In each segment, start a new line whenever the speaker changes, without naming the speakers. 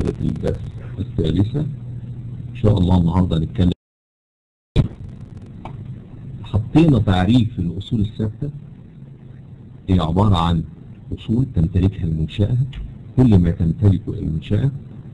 محاضرة البث الثالثة إن شاء الله النهاردة نتكلم حطينا تعريف الأصول الثابتة هي عبارة عن أصول تمتلكها المنشأة كل ما تمتلكه المنشأة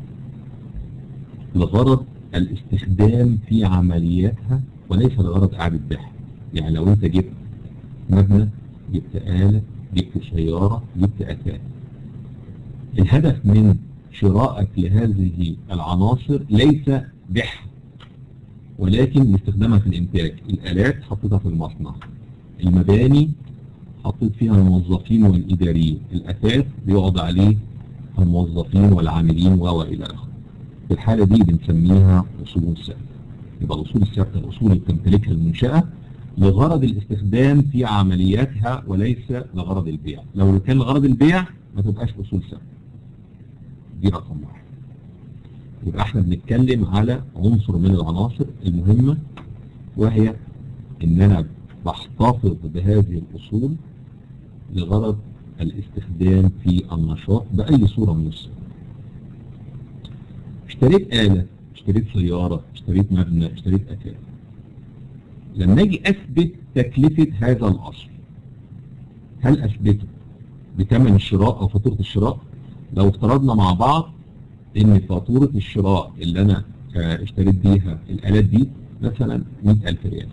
لغرض الاستخدام في عملياتها وليس لغرض إعادة بيعها يعني لو أنت جبت مبنى جبت آلة جبت سيارة جبت أتاة الهدف من شرائك لهذه العناصر ليس بيعها ولكن استخدامها في الإنتاج الآلات حطيتها في المصنع المباني حطيت فيها الموظفين والإداريين الأساس بيقعد عليه الموظفين والعاملين وإلى آخره في الحالة دي بنسميها أصول ثابتة يبقى الأصول الثابتة الأصول اللي بتمتلكها المنشأة لغرض الاستخدام في عملياتها وليس لغرض البيع لو كان لغرض البيع ما تبقاش أصول ثابتة دي رقم واحد يبقى احنا بنتكلم على عنصر من العناصر المهمة وهي ان انا بحتفظ بهذه الاصول لغرض الاستخدام في النشاط بأي صورة من الصور اشتريت آلة اشتريت سيارة اشتريت مبنى اشتريت أكاد لما اجي اثبت تكلفة هذا الاصل هل اثبته بثمن الشراء او فاتورة الشراء لو افترضنا مع بعض ان فاتورة الشراء اللي انا اشتريت بيها الالات دي مثلا 100000 ريال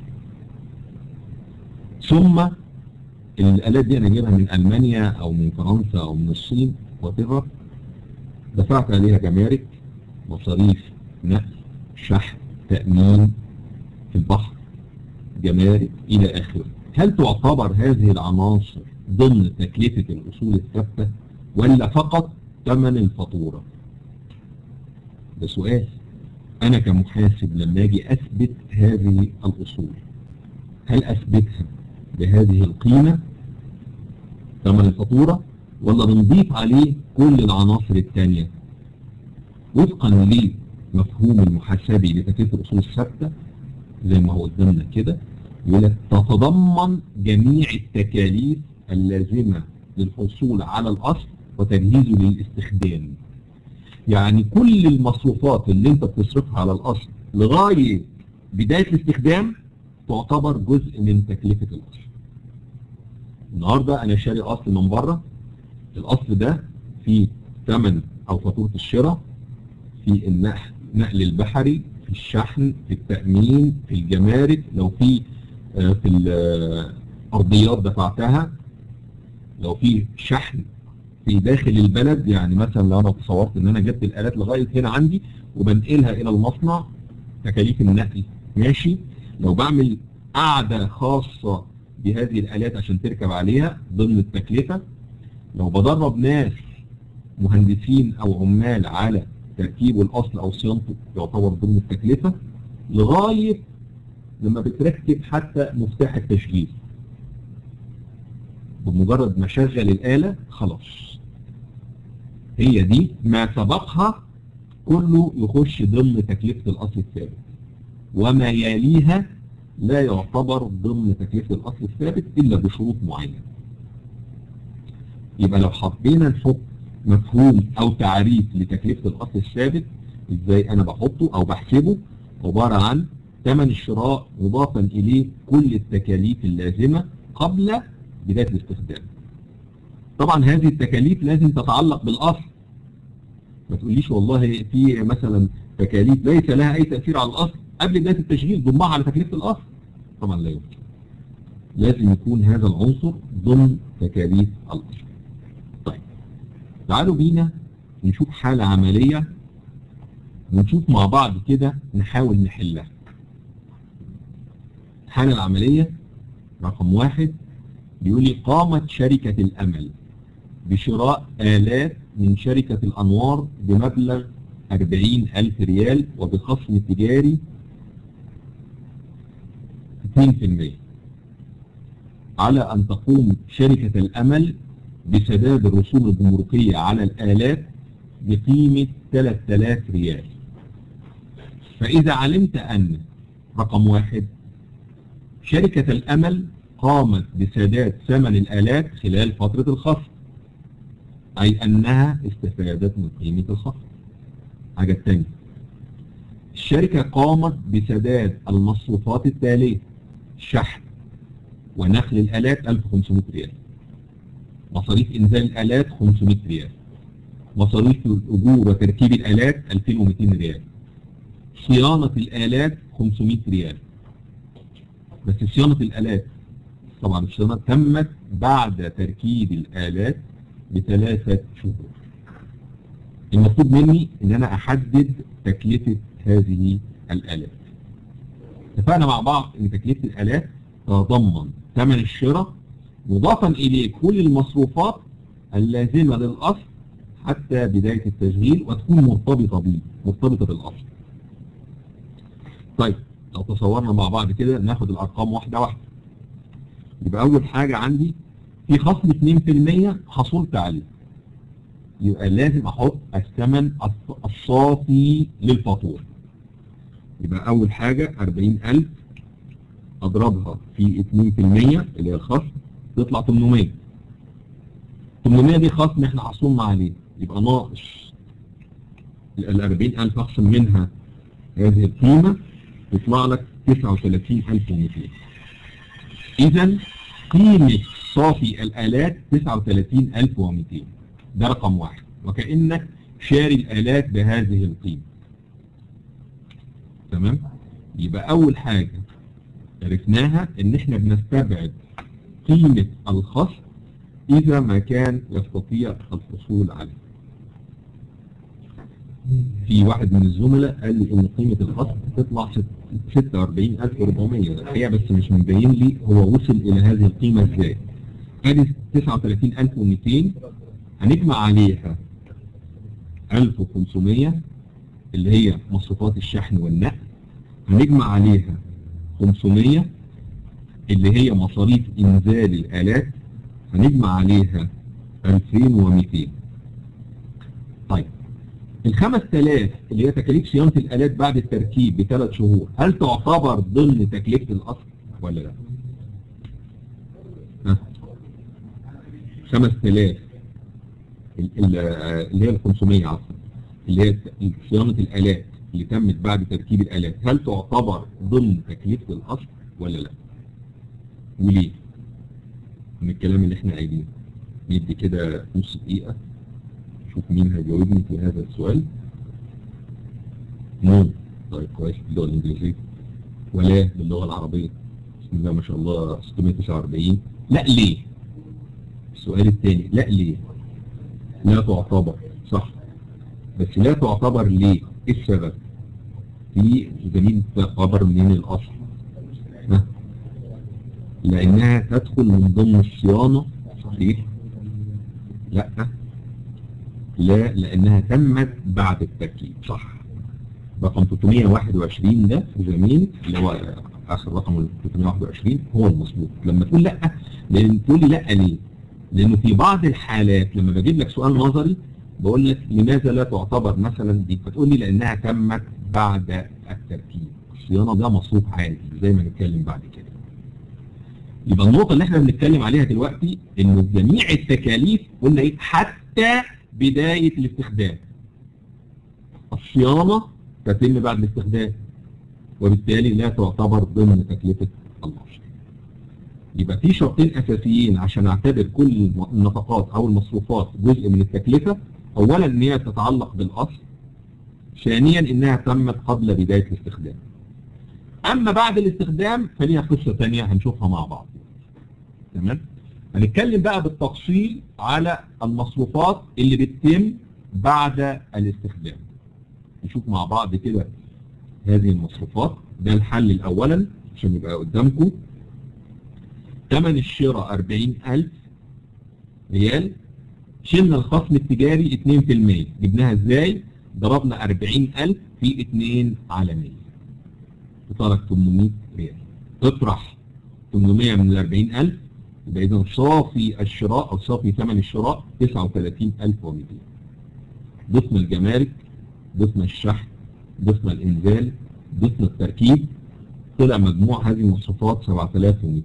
ثم الالات دي انا جايبها من المانيا او من فرنسا او من الصين وات دفعت عليها جمارك مصاريف نقل شحن تأمين في البحر جمارك إلى آخره هل تعتبر هذه العناصر ضمن تكلفة الأصول الثابتة ولا فقط ثمن الفاتورة ده سؤال أنا كمحاسب لما أجي أثبت هذه الأصول هل أثبتها بهذه القيمة ثمن الفاتورة ولا بنضيف عليه كل العناصر الثانية وفقا لمفهوم المحاسبي لتكلفة الأصول الثابتة زي ما هو قدامنا كده يقول لك تتضمن جميع التكاليف اللازمة للحصول على الأصل وتجهيزه للاستخدام يعني كل المصروفات اللي انت بتصرفها على الأصل لغاية بداية الاستخدام تعتبر جزء من تكلفة الأصل النهاردة أنا شاري أصل من بره الأصل ده فيه ثمن أو فاتورة الشراء في النقل نقل البحري في الشحن في التأمين في الجمارك لو في في الأرضيات دفعتها لو في شحن في داخل البلد يعني مثلا لو انا تصورت ان انا جبت الالات لغايه هنا عندي وبنقلها الى المصنع تكاليف النقل ماشي لو بعمل قعده خاصه بهذه الالات عشان تركب عليها ضمن التكلفه لو بدرب ناس مهندسين او عمال على تركيب الاصل او صيانته يعتبر ضمن التكلفه لغايه لما بتركب حتى مفتاح التشغيل بمجرد ما شغل الآلة خلاص هي دي ما سبقها كله يخش ضمن تكلفة الأصل الثابت وما يليها لا يعتبر ضمن تكلفة الأصل الثابت إلا بشروط معينة يبقى لو حبينا نحط مفهوم أو تعريف لتكلفة الأصل الثابت إزاي أنا بحطه أو بحسبه عبارة عن ثمن الشراء مضافا إليه كل التكاليف اللازمة قبل بداية الاستخدام طبعا هذه التكاليف لازم تتعلق بالأصل ما تقوليش والله في مثلا تكاليف ليس لها أي تأثير على الأصل قبل بداية التشغيل ضمها على تكلفة الأصل طبعا لا يمكن لازم يكون هذا العنصر ضمن تكاليف الأصل طيب تعالوا بينا نشوف حالة عملية ونشوف مع بعض كده نحاول نحلها الحالة العملية رقم واحد بيقول لي قامت شركة الأمل بشراء آلات من شركة الأنوار بمبلغ 40 ألف ريال وبخصم تجاري 2% على أن تقوم شركة الأمل بسداد الرسوم الجمركية على الآلات بقيمة 3000 ريال فإذا علمت أن رقم واحد شركة الأمل قامت بسداد ثمن الآلات خلال فترة الخصم أي أنها استفادت من قيمة الخصم حاجة تانية الشركة قامت بسداد المصروفات التالية شحن ونقل الآلات 1500 ريال مصاريف إنزال الآلات 500 ريال مصاريف الأجور وتركيب الآلات 2200 ريال صيانة الآلات 500 ريال بس صيانة الآلات طبعا الصيانة تمت بعد تركيب الآلات بثلاثة شهور المطلوب مني ان انا احدد تكلفة هذه الآلات اتفقنا مع بعض ان تكلفة الآلات تتضمن ثمن الشراء مضافا اليه كل المصروفات اللازمة للأصل حتى بداية التشغيل وتكون مرتبطة به مرتبطة بالأصل طيب لو تصورنا مع بعض كده ناخد الأرقام واحدة واحدة يبقى أول حاجة عندي في خصم 2% حصلت عليه يبقى لازم أحط الثمن الصافي للفاتورة يبقى أول حاجة 40000 أضربها في 2% اللي هي الخصم تطلع 800 800 دي خصم احنا حصلنا عليه يبقى ناقص ال 40000 أخصم منها هذه القيمة يطلع لك 39200 إذا قيمة صافي الآلات 39200 ده رقم واحد وكأنك شاري الآلات بهذه القيمة تمام يبقى أول حاجة عرفناها إن إحنا بنستبعد قيمة الخصم إذا ما كان يستطيع الحصول عليه في واحد من الزملاء قال لي ان قيمة الخصم تطلع 46400 الحقيقة بس مش مبين لي هو وصل الى هذه القيمة ازاي ادي 39200 هنجمع عليها 1500 اللي هي مصروفات الشحن والنقل هنجمع عليها 500 اللي هي مصاريف انزال الالات هنجمع عليها 2200 طيب ال 5000 اللي هي تكاليف صيانة الآلات بعد التركيب بثلاث شهور هل تعتبر ضمن تكلفة الأصل ولا لا؟ ها 5000 اللي هي ال 500 عفوا اللي هي صيانة الآلات اللي تمت بعد تركيب الآلات هل تعتبر ضمن تكلفة الأصل ولا لا؟ وليه؟ من الكلام اللي احنا قايلينه ندي كده نص دقيقة شوف مين هيجاوبني في هذا السؤال نون طيب كويس باللغة الإنجليزية ولا باللغة العربية بسم الله ما شاء الله 649 لا ليه السؤال الثاني لا ليه لا تعتبر صح بس لا تعتبر ليه ايه السبب في دليل تعتبر من الأصل ها لأنها تدخل من ضمن الصيانة صحيح لا لا لأنها تمت بعد التركيب صح رقم 321 ده جميل اللي هو آخر رقم 321 هو المظبوط لما تقول لا لأن تقول لي لا ليه لأنه في بعض الحالات لما بجيب لك سؤال نظري بقول لك لماذا لا تعتبر مثلا دي فتقول لي لأنها تمت بعد التركيب الصيانة ده مصروف عادي زي ما نتكلم بعد كده يبقى النقطة اللي احنا بنتكلم عليها دلوقتي انه جميع التكاليف قلنا ايه حتى بداية الاستخدام الصيانة تتم بعد الاستخدام وبالتالي لا تعتبر ضمن تكلفة النشر يبقى في شرطين أساسيين عشان أعتبر كل النفقات أو المصروفات جزء من التكلفة أولا إن هي تتعلق بالأصل ثانيا إنها تمت قبل بداية الاستخدام أما بعد الاستخدام فليها قصة ثانية هنشوفها مع بعض تمام هنتكلم بقى بالتفصيل على المصروفات اللي بتتم بعد الاستخدام نشوف مع بعض كده هذه المصروفات ده الحل الأولا عشان يبقى قدامكم ثمن الشراء 40000 ريال شلنا الخصم التجاري 2% جبناها ازاي ضربنا 40000 في 2 على 100 يطلع لك 800 ريال تطرح 800 من ال 40000 يبقى اذا صافي الشراء او صافي ثمن الشراء 39200 ضفنا الجمارك ضفنا الشحن ضفنا الانزال ضفنا التركيب طلع مجموع هذه المصروفات 7200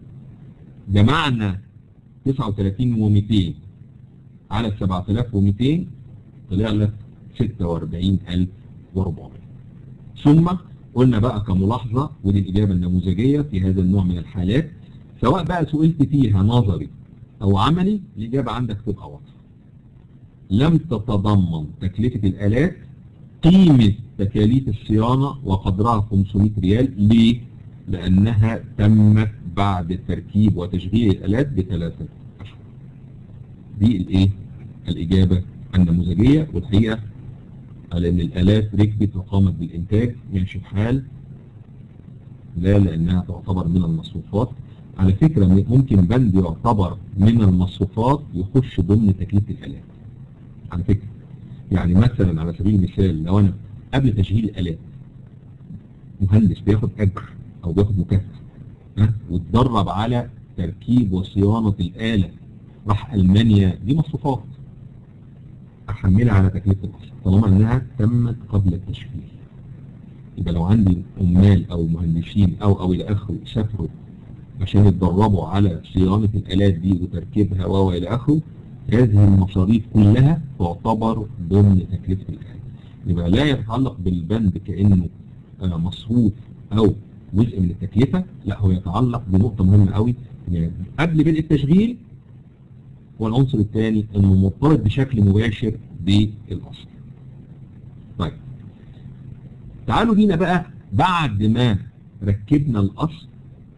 جمعنا 39200 على 7200 طلع لك 46400 ثم قلنا بقى كملاحظة ودي الإجابة النموذجية في هذا النوع من الحالات سواء بقى سئلت فيها نظري أو عملي الإجابة عندك تبقى واضحة لم تتضمن تكلفة الآلات قيمة تكاليف الصيانة وقدرها 500 ريال ليه؟ لأنها تمت بعد تركيب وتشغيل الآلات بثلاثة أشهر دي الإيه؟ الإجابة النموذجية والحقيقة على أن الآلات ركبت وقامت بالإنتاج ماشي الحال لا لأنها تعتبر من المصروفات على فكرة ممكن بند يعتبر من المصروفات يخش ضمن تكلفة الآلات على فكرة يعني مثلا على سبيل المثال لو أنا قبل تشغيل الآلات مهندس بياخد أجر أو بياخد مكافأة ها واتدرب على تركيب وصيانة الآلة راح ألمانيا دي مصروفات أحملها على تكلفة الأصل طالما أنها تمت قبل التشغيل يبقى لو عندي عمال أو مهندسين أو أو إلى آخره سافروا عشان يتدربوا على صيانة الآلات دي وتركيبها و إلى آخره هذه المصاريف كلها تعتبر ضمن تكلفة الآلة يبقى لا يتعلق بالبند كأنه مصروف أو جزء من التكلفة لا هو يتعلق بنقطة مهمة قوي يعني قبل بدء التشغيل والعنصر الثاني انه مرتبط بشكل مباشر بالاصل طيب تعالوا بينا بقى بعد ما ركبنا الاصل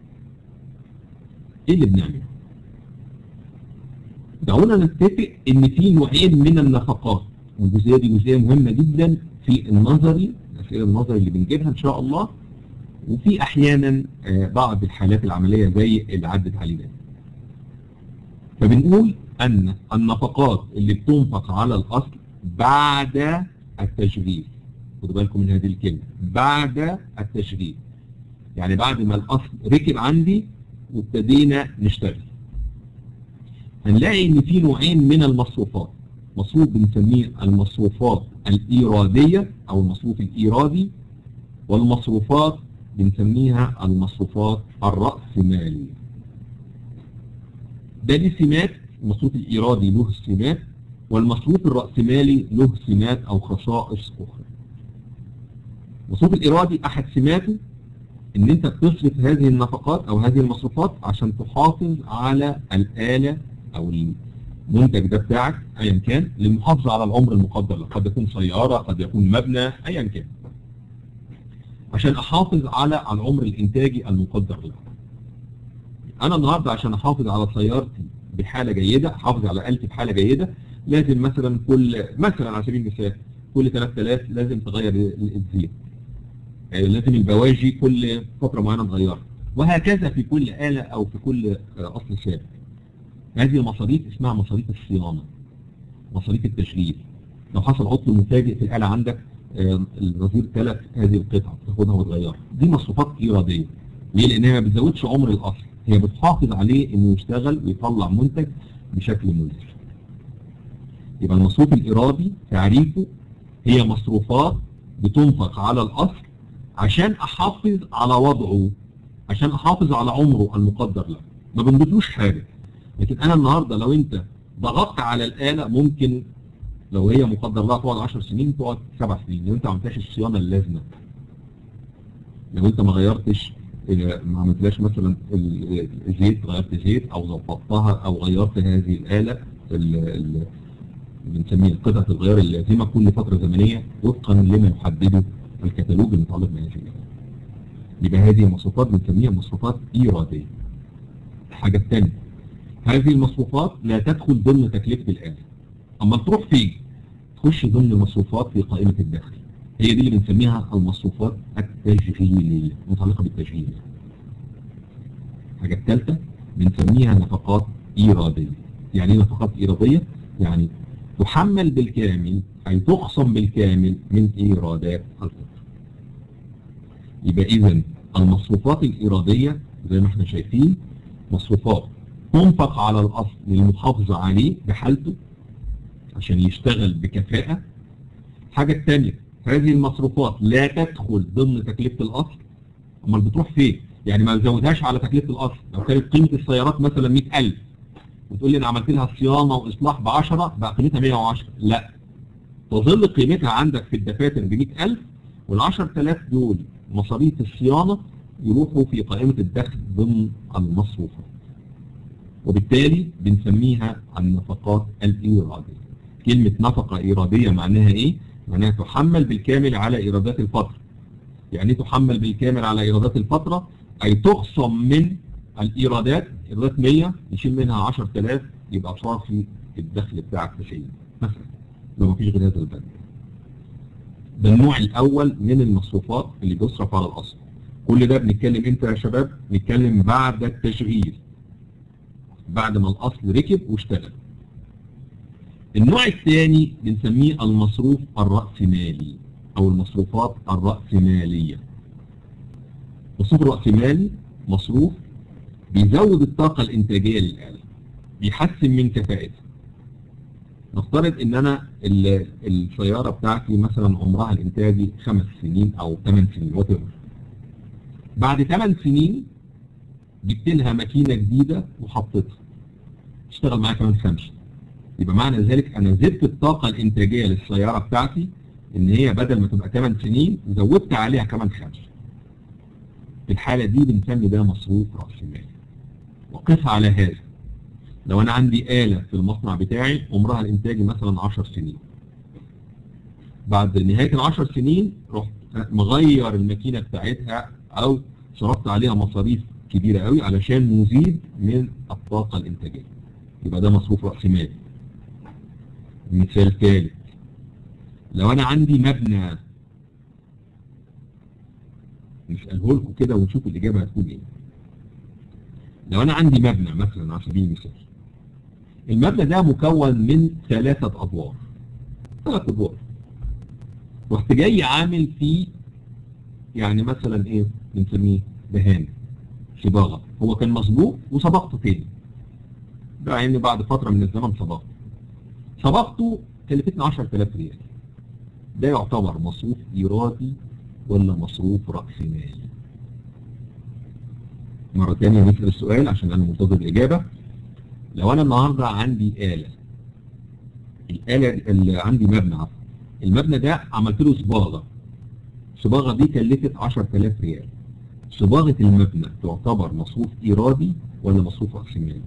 ايه اللي بنعمله دعونا نتفق ان في نوعين من النفقات والجزئيه دي جزئيه مهمه جدا في النظري الاسئله النظري اللي بنجيبها ان شاء الله وفي احيانا بعض الحالات العمليه زي اللي عدت علينا فبنقول ان النفقات اللي بتنفق على الاصل بعد التشغيل خدوا بالكم من هذه الكلمه بعد التشغيل يعني بعد ما الاصل ركب عندي وابتدينا نشتغل هنلاقي ان في نوعين من المصروفات مصروف بنسميه المصروفات الايراديه او المصروف الايرادي والمصروفات بنسميها المصروفات الرأسمالية ده ليه سمات المصروف الإيرادي له سمات والمصروف الرأسمالي له سمات أو خصائص أخرى المصروف الإيرادي أحد سماته إن أنت بتصرف هذه النفقات أو هذه المصروفات عشان تحافظ على الآلة أو المنتج ده بتاعك أيا كان للمحافظة على العمر المقدر له قد يكون سيارة قد يكون مبنى أيا كان عشان احافظ على العمر الانتاجي المقدر له انا النهارده عشان احافظ على سيارتي بحاله جيده احافظ على آلتي بحاله جيده لازم مثلا كل مثلا على سبيل المثال كل 3000 لازم تغير الزيت لازم البواجي كل فتره معينه تغيرها وهكذا في كل آلة او في كل اصل ثابت هذه المصاريف اسمها مصاريف الصيانه مصاريف التشغيل لو حصل عطل مفاجئ في الآلة عندك النظير تلف هذه القطعة تاخدها وتغيرها دي مصروفات إيرادية ليه؟ لأنها ما بتزودش عمر الأصل هي بتحافظ عليه إنه يشتغل ويطلع منتج بشكل ملزم يبقى المصروف الإيرادي تعريفه هي مصروفات بتنفق على الأصل عشان أحافظ على وضعه عشان أحافظ على عمره المقدر له ما بنضيفلوش حاجة لكن أنا النهاردة لو أنت ضغطت على الآلة ممكن لو هي مقدر لها تقعد 10 سنين تقعد 7 سنين لو انت ما عملتش الصيانه اللازمه لو انت ما غيرتش ما عملتلاش مثلا الزيت غيرت زيت او ظبطتها او غيرت هذه الاله اللي بنسميها قطعه الغيار اللازمه كل فتره زمنيه وفقا لما يحدده الكتالوج المتعلق بهذه الاله يبقى هذه المصروفات بنسميها مصروفات ايراديه الحاجه الثانيه هذه المصروفات لا تدخل ضمن تكلفه الاله اما تروح فين تخش ضمن المصروفات في قائمة الدخل هي دي اللي بنسميها المصروفات التشغيلية متعلقة بالتشغيل الحاجة الثالثة بنسميها نفقات إيرادية يعني ايه نفقات إيرادية؟ يعني تحمل بالكامل أي تخصم بالكامل من إيرادات القطع يبقى إذا المصروفات الإيرادية زي ما احنا شايفين مصروفات تنفق على الأصل للمحافظة عليه بحالته عشان يشتغل بكفاءة الحاجة الثانية هذه المصروفات لا تدخل ضمن تكلفة الأصل امال بتروح فين يعني ما تزودهاش على تكلفة الأصل لو كانت قيمة السيارات مثلا 100000 وتقول لي أنا عملت لها صيانة وإصلاح ب 10 بقى قيمتها 110 لا تظل قيمتها عندك في الدفاتر ب 100000 وال 10000 دول مصاريف الصيانة يروحوا في قائمة الدخل ضمن المصروفات وبالتالي بنسميها النفقات الإيرادية كلمة نفقة إيرادية معناها إيه؟ معناها تحمل بالكامل على إيرادات الفترة يعني تحمل بالكامل على إيرادات الفترة أي تخصم من الإيرادات إيرادات 100 نشيل منها 10000 يبقى صافي الدخل بتاعك 90 مثلا لو مفيش غير هذا البند ده النوع الأول من المصروفات اللي بيصرف على الأصل كل ده بنتكلم امتى يا شباب؟ نتكلم بعد التشغيل بعد ما الأصل ركب واشتغل النوع الثاني بنسميه المصروف الرأسمالي أو المصروفات الرأسمالية مصروف الرأسمالي مصروف بيزود الطاقة الإنتاجية للآلة بيحسن من كفاءتها نفترض ان انا السيارة بتاعتي مثلا عمرها الانتاجي خمس سنين او ثمان سنين وات بعد ثمان سنين جبت لها ماكينة جديدة وحطيتها تشتغل معايا كمان خمسة يبقى معنى ذلك انا زدت الطاقة الانتاجية للسيارة بتاعتي ان هي بدل ما تبقى 8 سنين زودت عليها كمان خمسة في الحالة دي بنسمي ده مصروف رأس مالي وقف على هذا لو انا عندي آلة في المصنع بتاعي عمرها الانتاجي مثلا 10 سنين بعد نهاية ال 10 سنين رحت مغير الماكينة بتاعتها او صرفت عليها مصاريف كبيرة قوي علشان نزيد من الطاقة الانتاجية يبقى ده مصروف رأس مالي مثال ثالث لو انا عندي مبنى نسأله لكم كده ونشوف الإجابة هتكون إيه لو أنا عندي مبنى مثلا على سبيل المثال المبنى ده مكون من ثلاثة أدوار ثلاث أدوار رحت جاي عامل فيه يعني مثلا إيه بنسميه دهان صباغة هو كان مسبوق وصبغته تاني ده يعني بعد فترة من الزمن صبغته صبغته كلفتني 10000 ريال ده يعتبر مصروف إيرادي ولا مصروف رأس مالي مرة تانية نسأل السؤال عشان أنا منتظر الإجابة لو أنا النهاردة عندي آلة الآلة اللي عندي مبنى عفوا المبنى ده عملت له صباغة الصباغة دي كلفت 10000 ريال صباغة المبنى تعتبر مصروف إيرادي ولا مصروف رأس مالي؟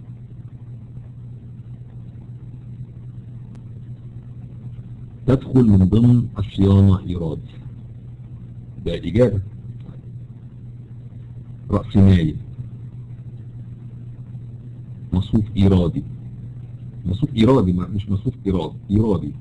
تدخل من ضمن الصيانة إيرادي ده إجابة رأس مالي مصروف إيرادي مصروف إيرادي مش مصروف إيرادي إيرادي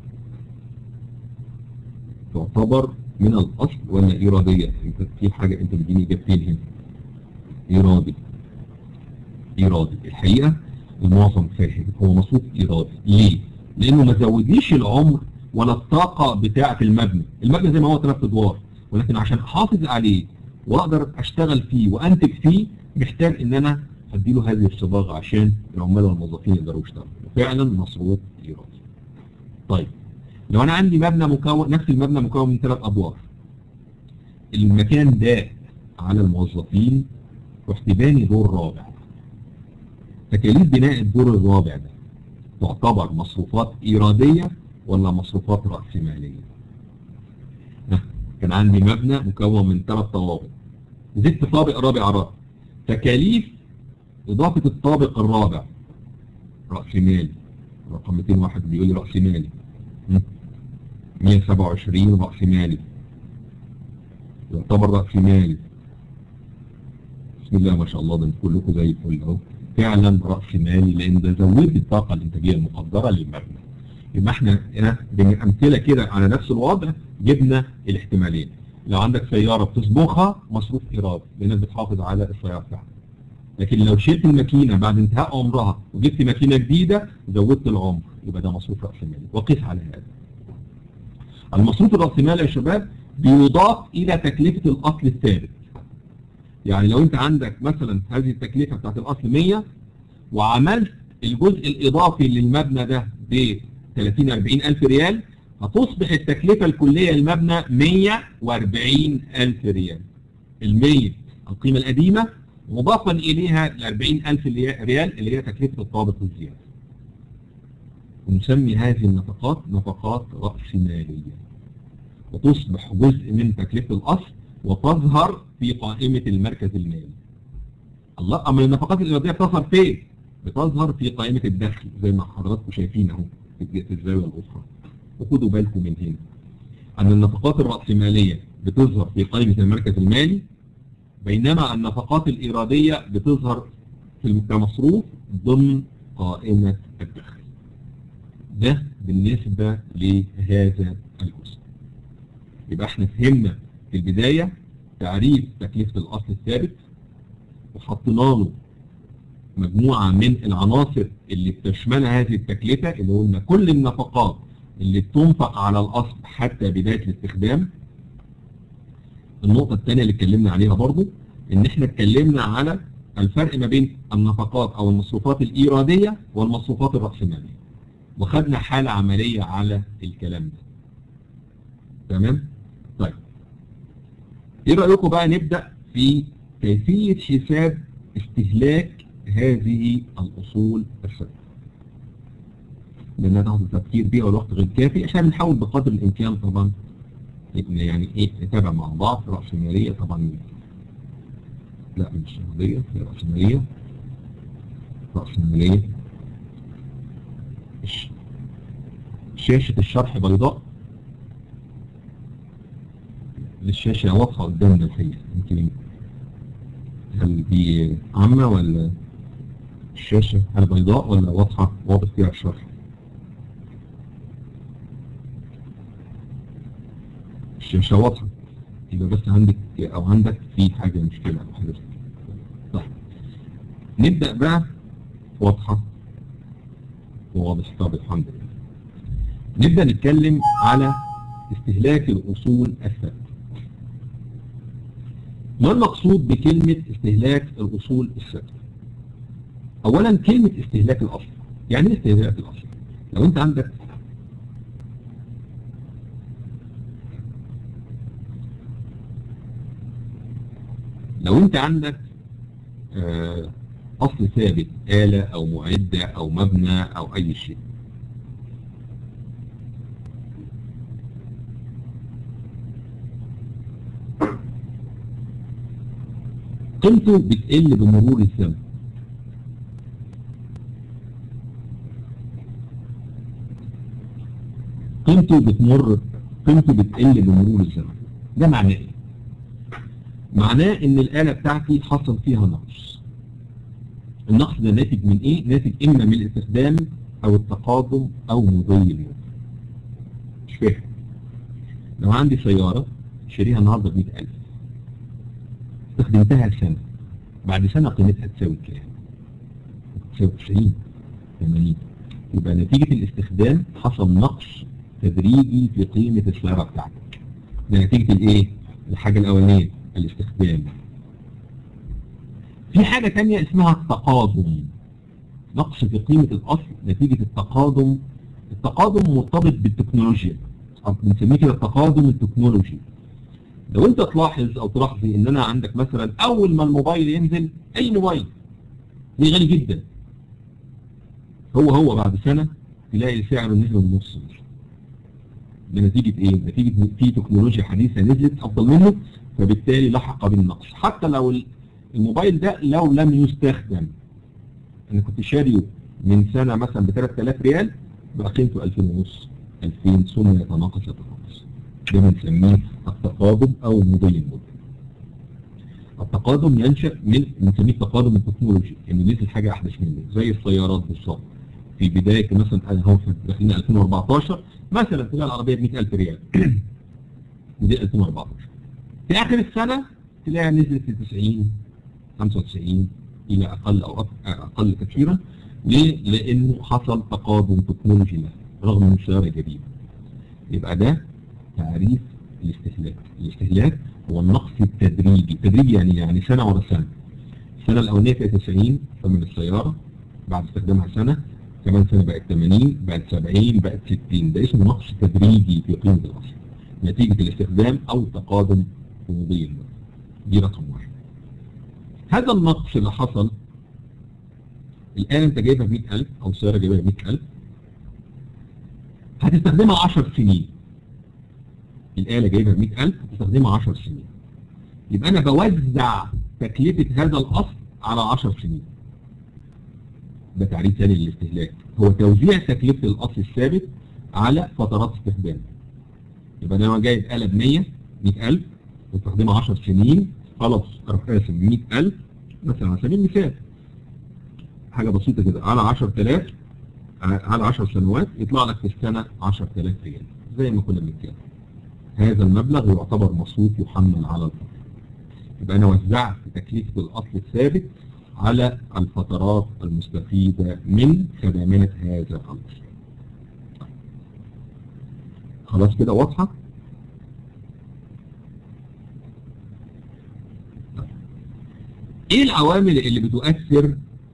تعتبر من الأصل ولا إيرادية انت في حاجة انت بتديني إجابتين هنا إيرادي إيرادي الحقيقة المعظم فاهم هو مصروف إيرادي ليه؟ لأنه ما زودليش العمر ولا الطاقة بتاعة المبنى المبنى زي ما هو ثلاث أدوار ولكن عشان أحافظ عليه وأقدر أشتغل فيه وأنتج فيه محتاج إن أنا أديله هذه الصباغة عشان العمال والموظفين يقدروا يشتغلوا فعلا مصروف إيرادي طيب لو أنا عندي مبنى مكون نفس المبنى مكون من ثلاث أدوار المكان ده على الموظفين رحت باني دور رابع تكاليف بناء الدور الرابع ده تعتبر مصروفات إيرادية ولا مصروفات رأسمالية كان عندي مبنى مكون من ثلاث طوابق زدت طابق رابع على رأس تكاليف إضافة الطابق الرابع رأس مالي رقم 201 بيقول لي رأس مالي 127 رأس مالي يعتبر رأس مالي بسم الله ما شاء الله ده كلكم زي الفل اهو فعلا رأس مالي لأن ده زود الطاقة الإنتاجية المقدرة للمبنى يبقى احنا هنا بأمثلة كده على نفس الوضع جبنا الاحتمالين لو عندك سيارة بتصبغها مصروف إيرادي لأنك بتحافظ على السيارة بتاعتك لكن لو شلت الماكينة بعد انتهاء عمرها وجبت ماكينة جديدة زودت العمر يبقى ده مصروف رأس مالي وقف على هذا المصروف الرأسمالي يا شباب بيضاف إلى تكلفة الأصل الثابت يعني لو أنت عندك مثلا هذه التكلفة بتاعت الأصل 100 وعملت الجزء الإضافي للمبنى ده ب 30 40 ألف ريال هتصبح التكلفة الكلية للمبنى 140 ألف ريال ال 100 القيمة القديمة مضافا إليها ال 40 ألف ريال اللي هي تكلفة الطابق الزيادة ونسمي هذه النفقات نفقات رأسمالية وتصبح جزء من تكلفة الأصل وتظهر في قائمة المركز المالي الله أما النفقات الإيرادية بتظهر فين؟ بتظهر في قائمة الدخل زي ما حضراتكم شايفين اهو في الزاوية الأخرى وخدوا بالكم من هنا أن النفقات الرأسمالية بتظهر في قائمة المركز المالي بينما النفقات الإيرادية بتظهر في كمصروف ضمن قائمة الدخل ده بالنسبة لهذا الجزء يبقى احنا فهمنا في البداية تعريف تكلفة الأصل الثابت وحطينا له مجموعة من العناصر اللي بتشملها هذه التكلفة اللي قلنا كل النفقات اللي بتنفق على الأصل حتى بداية الاستخدام النقطة الثانية اللي اتكلمنا عليها برضو ان احنا اتكلمنا على الفرق ما بين النفقات او المصروفات الإيرادية والمصروفات الرأسمالية وخدنا حالة عملية على الكلام ده تمام؟ طيب ايه رأيكم بقى نبدأ في كيفية حساب استهلاك هذه الأصول الثابتة لأنها تاخد التفكير فيها والوقت غير كافي عشان نحاول بقدر الإمكان طبعا يعني ايه نتابع مع بعض رأسمالية طبعا لا مش رأسمالية هي رأسمالية رأسمالية شاشة الشرح بيضاء الشاشة واضحة قدامنا الحقيقة يمكن هل دي عامة ولا الشاشة هل بيضاء ولا واضحة واضح فيها الشرح الشاشة واضحة يبقى بس عندك او عندك في حاجة مشكلة او حاجة طيب نبدأ بقى واضحة وواضح طب الحمد لله نبدأ نتكلم على استهلاك الأصول الثابتة ما المقصود بكلمة استهلاك الأصول الثابتة أولا كلمة استهلاك الأصل يعني ايه استهلاك الأصل لو أنت عندك لو أنت عندك آه أصل ثابت آلة أو معدة أو مبنى أو أي شيء قيمته بتقل بمرور الزمن قيمته بتمر قيمته بتقل بمرور الزمن ده معناه ايه معناه ان الآلة بتاعتي حصل فيها نقص النقص ده ناتج من ايه ناتج اما من الاستخدام او التقادم او مضي الموت مش فاهم لو عندي سيارة شاريها النهارده ب 100000 استخدمتها سنة بعد سنة قيمتها تساوي كام؟ تساوي 90 80 يبقى نتيجة الاستخدام حصل نقص تدريجي في قيمة السيارة بتاعتك ده نتيجة الايه؟ الحاجة الأولانية الاستخدام في حاجة تانية اسمها التقادم نقص في قيمة الأصل نتيجة التقادم التقادم مرتبط بالتكنولوجيا أو بنسميه كده التقادم التكنولوجي لو انت تلاحظ او تلاحظي ان انا عندك مثلا اول ما الموبايل ينزل اي موبايل ليه غالي جدا هو هو بعد سنة تلاقي سعره نزل النص ده نتيجة ايه؟ نتيجة ان في تكنولوجيا حديثة نزلت افضل منه فبالتالي لحق بالنقص حتى لو الموبايل ده لو لم يستخدم انا كنت شاريه من سنة مثلا ب 3000 ريال بقى قيمته 2000 ونص 2000 ثم يتناقص يتناقص ده بنسميه التقادم او مضي المدة التقادم ينشأ من بنسميه التقادم التكنولوجي ان نزل حاجة احدث منه زي السيارات بالظبط في بداية مثلا اهو داخلين 2014 مثلا تلاقي العربية ب 100000 ريال دي 2014 في اخر السنة تلاقيها نزلت ل 90 95 الى اقل او اقل كثيرا ليه؟ لانه حصل تقادم تكنولوجي له رغم ان السيارة جديدة يبقى ده تعريف الاستهلاك الاستهلاك هو النقص التدريجي التدريجي يعني يعني سنة ورا سنة السنة الأولانية كانت 90 ثمن السيارة بعد استخدامها سنة كمان سنة بقت 80 بقت 70 بقت 60 ده اسمه نقص تدريجي في قيمة الأصل نتيجة الاستخدام أو التقادم في مضي المدة دي رقم واحد هذا النقص اللي حصل الآن أنت جايبها ب 100000 أو السيارة جايبها ب 100000 هتستخدمها 10 سنين الآلة جايبها ب 100000 هتستخدمها 10 سنين يبقى أنا بوزع تكلفة هذا الأصل على 10 سنين ده تعريف ثاني للاستهلاك هو توزيع تكلفة الأصل الثابت على فترات استخدام يبقى أنا لو جايب آلة ب 100 100000 بستخدمها 10 سنين خلاص أروح قاسم 100000 مثلا على سبيل المثال حاجة بسيطة كده على 10000 على 10 سنوات يطلع لك في السنة 10000 ريال زي ما كنا بنتكلم هذا المبلغ يعتبر مصروف يحمل على الفترة يبقى أنا وزعت تكلفة الأصل الثابت على الفترات المستفيدة من خدمات هذا الأمر خلاص كده واضحة؟ ايه العوامل اللي بتؤثر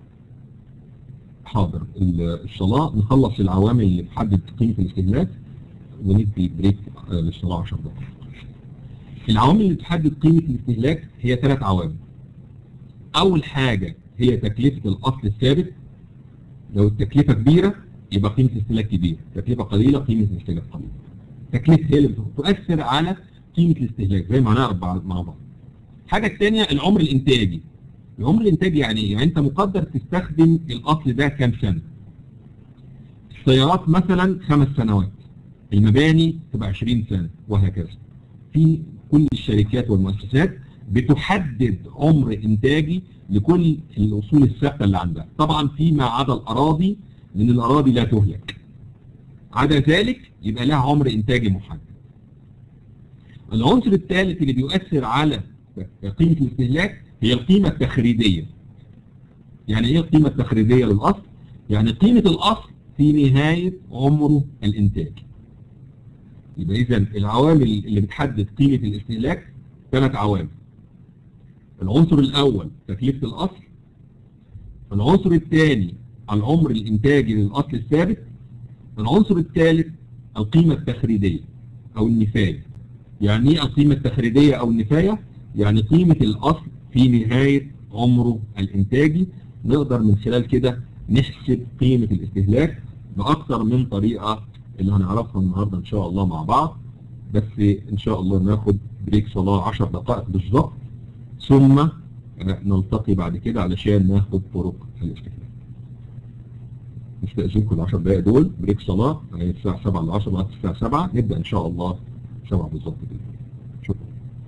حاضر الصلاة نخلص العوامل اللي بتحدد قيمة الاستهلاك وندي بريك للصلاة 10 دقائق العوامل اللي بتحدد قيمة الاستهلاك هي ثلاث عوامل أول حاجة هي تكلفة الأصل الثابت لو التكلفة كبيرة يبقى قيمة الاستهلاك كبيرة تكلفة قليلة قيمة الاستهلاك قليلة التكلفة هي اللي بتؤثر على قيمة الاستهلاك زي ما هنعرف مع بعض الحاجة الثانية العمر الإنتاجي العمر الإنتاجي يعني ايه؟ يعني أنت مقدر تستخدم الأصل ده كام سنة السيارات مثلا خمس سنوات المباني تبقى 20 سنة وهكذا في كل الشركات والمؤسسات بتحدد عمر إنتاجي لكل الأصول الثابتة اللي عندها طبعا فيما عدا الأراضي لأن الأراضي لا تهلك عدا ذلك يبقى لها عمر إنتاجي محدد العنصر الثالث اللي بيؤثر على قيمة الاستهلاك هي القيمة التخريدية يعني ايه القيمة التخريدية للأصل؟ يعني قيمة الأصل في نهاية عمره الإنتاجي يبقى إذا العوامل اللي بتحدد قيمة الاستهلاك ثلاث عوامل العنصر الأول تكلفة الأصل العنصر الثاني العمر الإنتاجي للأصل الثابت العنصر الثالث القيمة التخريدية أو النفاية يعني ايه القيمة التخريدية أو النفاية؟ يعني قيمة الأصل في نهاية عمره الإنتاجي نقدر من خلال كده نحسب قيمة الاستهلاك بأكثر من طريقة اللي هنعرفها النهاردة إن شاء الله مع بعض بس إن شاء الله ناخد بريك صلاة 10 دقائق بالظبط ثم نلتقي بعد كده علشان ناخد طرق الاستهلاك نستأذنكم ال 10 دقائق دول بريك صلاة الساعة 7 ل 10 لغاية الساعة 7 نبدأ إن شاء الله 7 بالظبط كده شكرا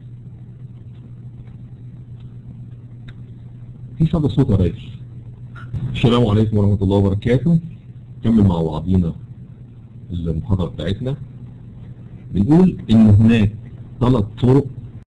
في صدى صوت يا ريس السلام عليكم ورحمة الله وبركاته نكمل مع بعضينا المحاضرة بتاعتنا بنقول ان هناك ثلاث طرق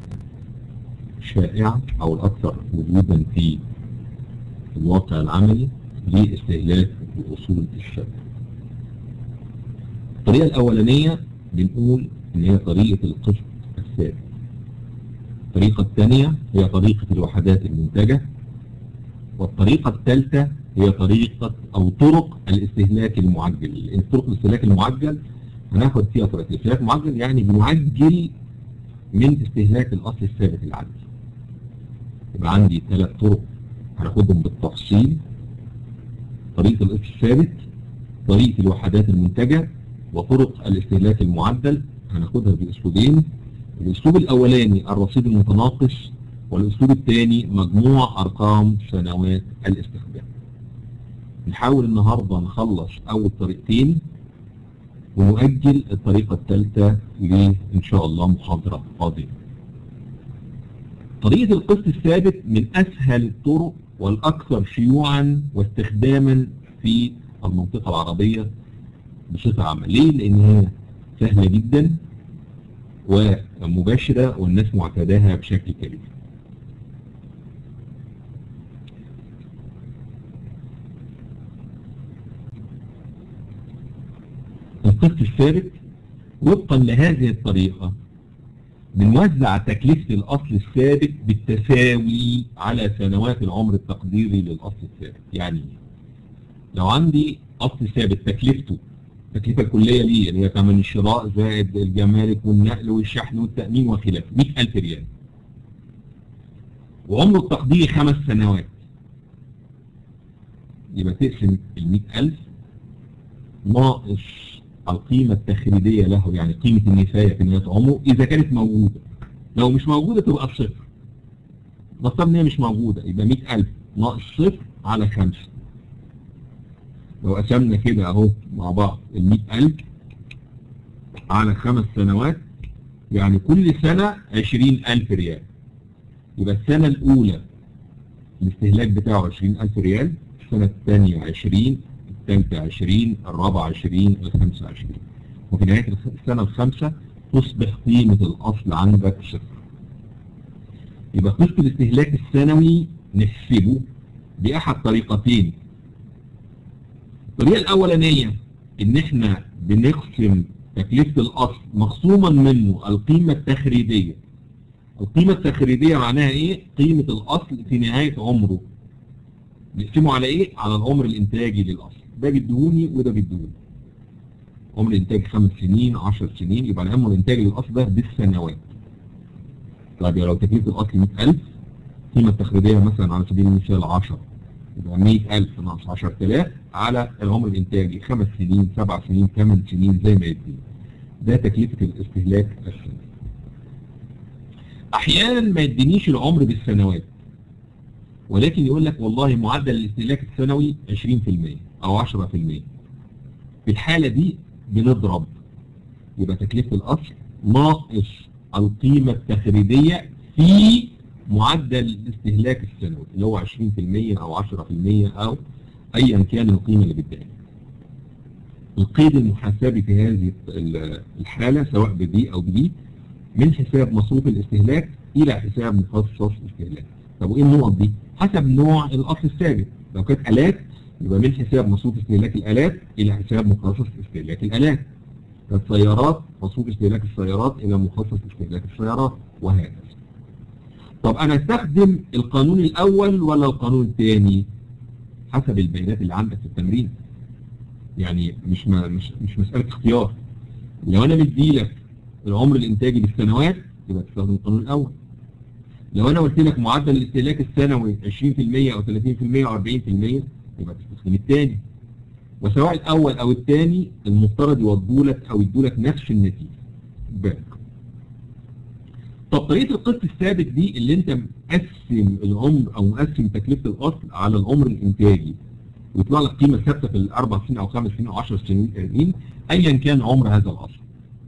شائعة او الاكثر وجودا في الواقع العملي لاستهلاك الاصول الشبكة الطريقة الاولانية بنقول ان هي طريقة القسط الثابت الطريقة الثانية هي طريقة الوحدات المنتجة والطريقة الثالثة هي طريقة أو طرق الاستهلاك المعجل طرق الاستهلاك المعجل هناخد فيها طريقة الاستهلاك المعجل يعني بنعجل من استهلاك الأصل الثابت العادي يبقى عندي ثلاث طرق هناخدهم بالتفصيل طريقة الأصل الثابت طريقة الوحدات المنتجة وطرق الاستهلاك المعدل هناخدها بأسلوبين الأسلوب الأولاني الرصيد المتناقص والأسلوب الثاني مجموع أرقام سنوات الاستخدام نحاول النهاردة نخلص أول طريقتين ونؤجل الطريقة الثالثة لإن شاء الله محاضرة قادمة طريقة القسط الثابت من أسهل الطرق والأكثر شيوعا واستخداما في المنطقة العربية بصفة عامة ليه؟ لأن هي سهلة جدا ومباشرة والناس معتاداها بشكل كبير القسط الثابت وفقا لهذه الطريقة بنوزع تكلفة الأصل الثابت بالتساوي على سنوات العمر التقديري للأصل الثابت يعني لو عندي أصل ثابت تكلفته التكلفة الكلية ليه اللي هي ثمن الشراء زائد الجمارك والنقل والشحن والتأمين وخلافه 100000 ريال وعمره التقديري خمس سنوات يبقى تقسم ال 100000 ناقص القيمة التخريجية له يعني قيمة النفاية في نهاية عمره إذا كانت موجودة لو مش موجودة تبقى صفر نفترض إن هي مش موجودة يبقى 100000 ناقص صفر على خمسة لو قسمنا كده أهو مع بعض ال 100000 على خمس سنوات يعني كل سنة 20000 ريال يبقى السنة الأولى الاستهلاك بتاعه 20000 ريال السنة الثانية 20 الثالثة 20 الرابعة 20 الخامسة 20 وفي نهاية السنة الخامسة تصبح قيمة الأصل عندك صفر يبقى قسط الاستهلاك السنوي نحسبه بأحد طريقتين الطريقة الأولانية إن إحنا بنقسم تكلفة الأصل مخصوما منه القيمة التخريبية القيمة التخريبية معناها إيه؟ قيمة الأصل في نهاية عمره نقسمه على إيه؟ على العمر الإنتاجي للأصل ده بيدهوني وده بيدهوني عمر الإنتاج خمس سنين 10 سنين يبقى العمر الإنتاجي للأصل ده بالسنوات طيب لو تكلفة الأصل 100000 القيمة التخريبية مثلا على سبيل المثال 10 يبقى 100000 ناقص 10000 على العمر الإنتاجي خمس سنين سبع سنين ثمان سنين زي ما يدي ده تكلفة الاستهلاك السنوي أحيانا ما يدينيش العمر بالسنوات ولكن يقول لك والله معدل الاستهلاك السنوي 20% أو 10% في الحالة دي بنضرب يبقى تكلفة الأصل ناقص القيمة التخريبية في معدل الاستهلاك السنوي اللي هو 20% أو 10% أو أيا كان القيمة اللي بتبان القيد المحاسبي في هذه الحالة سواء بدي أو بدي من حساب مصروف الاستهلاك إلى حساب مخصص استهلاك طب وإيه النقط دي؟ حسب نوع الأصل الثابت لو كانت آلات يبقى من حساب مصروف استهلاك الآلات إلى حساب مخصص استهلاك الآلات السيارات مصروف استهلاك السيارات إلى مخصص استهلاك السيارات وهكذا طب أنا استخدم القانون الأول ولا القانون الثاني حسب البيانات اللي عندك في التمرين يعني مش ما مش مش مسألة اختيار لو أنا مديلك العمر الإنتاجي بالسنوات يبقى تستخدم القانون الأول لو أنا قلت لك معدل الاستهلاك السنوي 20% أو 30% أو 40% يبقى تستخدم الثاني وسواء الأول أو الثاني المفترض يوضوا لك أو يدوا لك نفس النتيجة بالك طب طريقة القسط الثابت دي اللي انت مقسم العمر او مقسم تكلفة الاصل على العمر الانتاجي ويطلع لك قيمة ثابتة في الاربع سنين او خمس سنين او 10 سنين ايا كان عمر هذا الاصل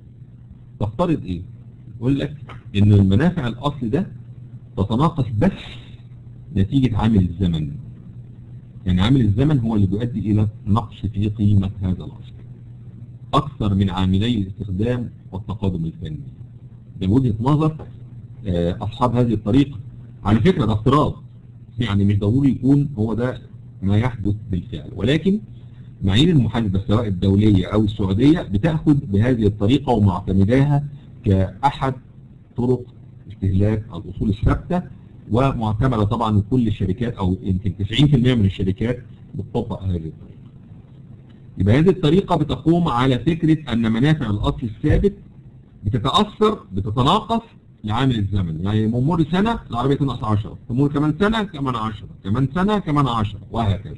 تفترض ايه؟ يقول لك ان المنافع الاصل ده تتناقص بس نتيجة عامل الزمن يعني عامل الزمن هو اللي بيؤدي الى نقص في قيمة هذا الاصل اكثر من عاملي الاستخدام والتقادم الفني من وجهة نظر أصحاب هذه الطريقة على فكرة ده افتراض يعني مش ضروري يكون هو ده ما يحدث بالفعل ولكن معايير المحاسبة سواء الدولية أو السعودية بتأخذ بهذه الطريقة ومعتمداها كأحد طرق استهلاك الأصول الثابتة ومعتمدة طبعا من كل الشركات أو يمكن 90% من الشركات بتطبق هذه الطريقة يبقى هذه الطريقة بتقوم على فكرة أن منافع الأصل الثابت بتتأثر بتتناقص لعامل الزمن يعني ممر سنة العربية تنقص 10 تمر كمان سنة كمان 10 كمان سنة كمان 10 وهكذا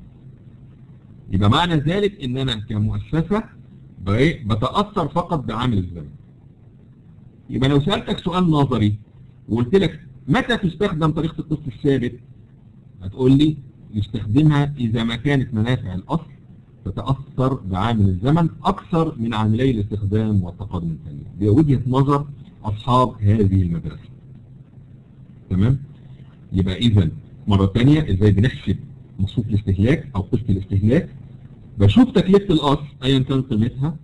يبقى معنى ذلك ان انا كمؤسسة بتأثر فقط بعامل الزمن يبقى لو سألتك سؤال نظري وقلت لك متى تستخدم طريقة القسط الثابت هتقول لي يستخدمها إذا ما كانت منافع الأصل تتأثر بعامل الزمن أكثر من عاملي الاستخدام والتقادم الفني دي وجهة نظر أصحاب هذه المدرسة تمام يبقى إذا مرة ثانية إزاي بنحسب مصروف الاستهلاك أو قسط الاستهلاك بشوف تكلفة الأصل أيا كان قيمتها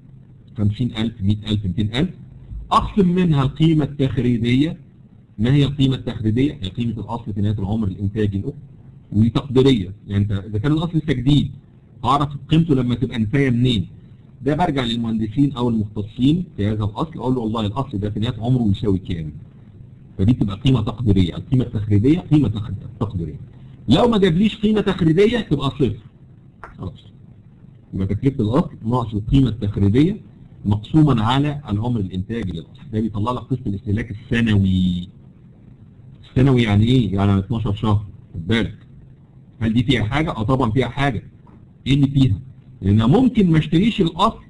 50000 100000 200000 أقسم منها القيمة التخريبية ما هي القيمة التخريبية؟ هي قيمة الأصل في نهاية العمر الإنتاجي له ودي تقديرية يعني انت إذا كان الأصل تجديد أعرف قيمته لما تبقى نفاية منين ده برجع للمهندسين أو المختصين في هذا الأصل أقول له والله الأصل ده في نهاية عمره يساوي كام فدي تبقى قيمة تقديرية القيمة التخريبية قيمة تقديرية لو ما جابليش قيمة تخريبية تبقى صفر خلاص يبقى تكلفة الأصل ناقص القيمة التخريبية مقسوما على العمر الإنتاجي للأصل ده بيطلع لك قسط الاستهلاك السنوي السنوي يعني إيه؟ يعني 12 شهر خد بالك هل دي فيها حاجة؟ اه طبعا فيها حاجة ايه اللي فيها؟ لان ممكن ما اشتريش الاصل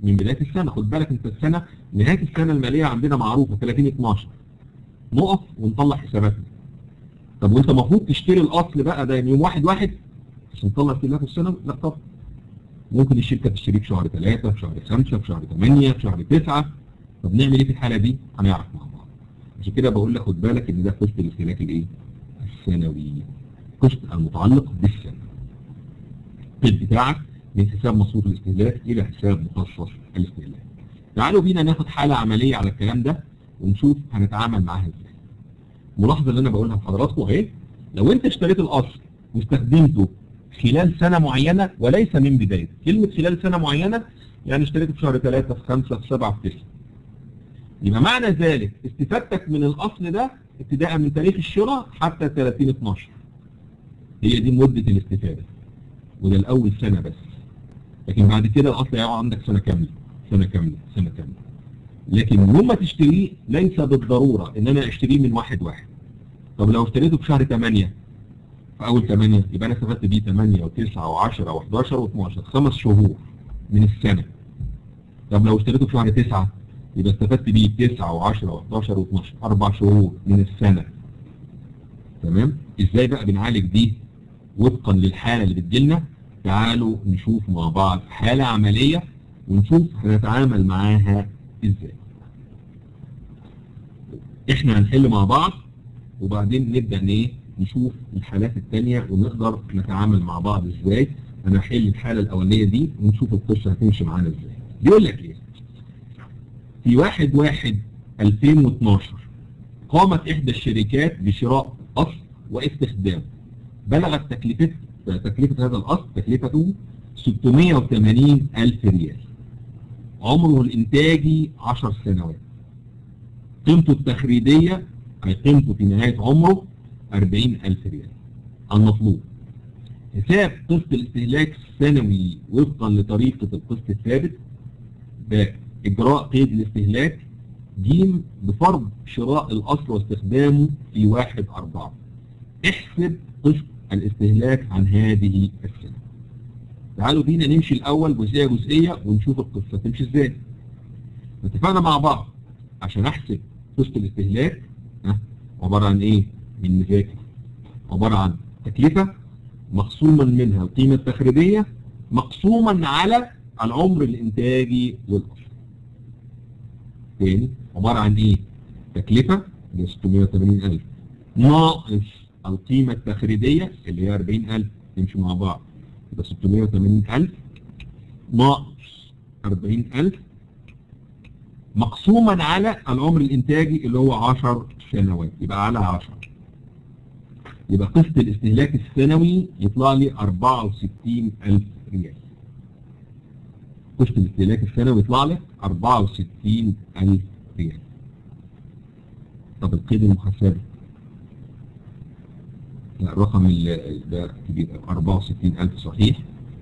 من بدايه السنه خد بالك انت السنه نهايه السنه الماليه عندنا معروفه 30 12 نقف ونطلع حساباتنا طب وانت المفروض تشتري الاصل بقى ده يوم واحد واحد عشان تطلع استهلاك السنه لا طب ممكن الشركه تشتريه في شهر 3 في شهر 5 في شهر 8 في شهر 9 طب نعمل ايه في الحاله دي؟ هنعرف مع بعض عشان كده بقول لك خد بالك ان ده قسط الاستهلاك الايه؟ السنوي قسط المتعلق بالسنه القسط بتاعك من حساب مصروف الاستهلاك الى حساب مخصص الاستهلاك تعالوا بينا ناخد حاله عمليه على الكلام ده ونشوف هنتعامل معاها ازاي الملاحظه اللي انا بقولها لحضراتكم اهي لو انت اشتريت الاصل واستخدمته خلال سنه معينه وليس من بدايه كلمه خلال سنه معينه يعني اشتريته في شهر 3 في 5 في 7 في 9 يبقى معنى ذلك استفادتك من الاصل ده ابتداء من تاريخ الشراء حتى 30 12 هي دي مده الاستفاده وده الاول سنه بس لكن بعد كده الاصل هيقعد عندك سنه كامله سنه كامله سنه كامله لكن يوم ما تشتريه ليس بالضروره ان انا اشتريه من واحد واحد طب لو اشتريته في شهر 8 في اول 8 يبقى انا استفدت بيه 8 و9 و10 و11 و12 خمس شهور من السنه طب لو اشتريته في شهر 9 يبقى استفدت بيه 9 و10 و11 و12 اربع شهور من السنه تمام ازاي بقى بنعالج دي وفقا للحاله اللي بتجيلنا تعالوا نشوف مع بعض حاله عمليه ونشوف هنتعامل معاها ازاي احنا هنحل مع بعض وبعدين نبدا ايه نشوف الحالات الثانيه ونقدر نتعامل مع بعض ازاي انا هحل الحاله الاولانيه دي ونشوف القصه هتمشي معانا ازاي بيقول لك ايه في 1 1 2012 قامت احدى الشركات بشراء اصل واستخدام بلغت تكلفه تكلفه هذا الاصل تكلفته 680 الف ريال عمره الانتاجي 10 سنوات قيمته التخريجيه أي قيمته في نهاية عمره 40000 ريال المطلوب حساب قسط الاستهلاك السنوي وفقا لطريقة القسط الثابت بإجراء قيد الاستهلاك جيم بفرض شراء الأصل واستخدامه في واحد أربعة احسب قسط الاستهلاك عن هذه السنة تعالوا بينا نمشي الأول جزئية جزئية ونشوف القصة تمشي ازاي اتفقنا مع بعض عشان احسب قسط الاستهلاك ها عبارة عن ايه من مذاكر عبارة عن تكلفة مقسوما منها القيمة التخريبية مقسوما على العمر الانتاجي للأصل تاني عبارة عن ايه تكلفة اللي هي 680000 ناقص القيمة التخريبية اللي هي 40000 نمشي مع بعض يبقى 680000 ناقص 40000 مقسوما على العمر الانتاجي اللي هو 10 سنوات يبقى على 10 يبقى قسط الاستهلاك السنوي يطلع لي 64000 ريال قسط الاستهلاك السنوي يطلع لك 64000 ريال طب القيد المحاسبي لا الرقم ده كبير 64000 صحيح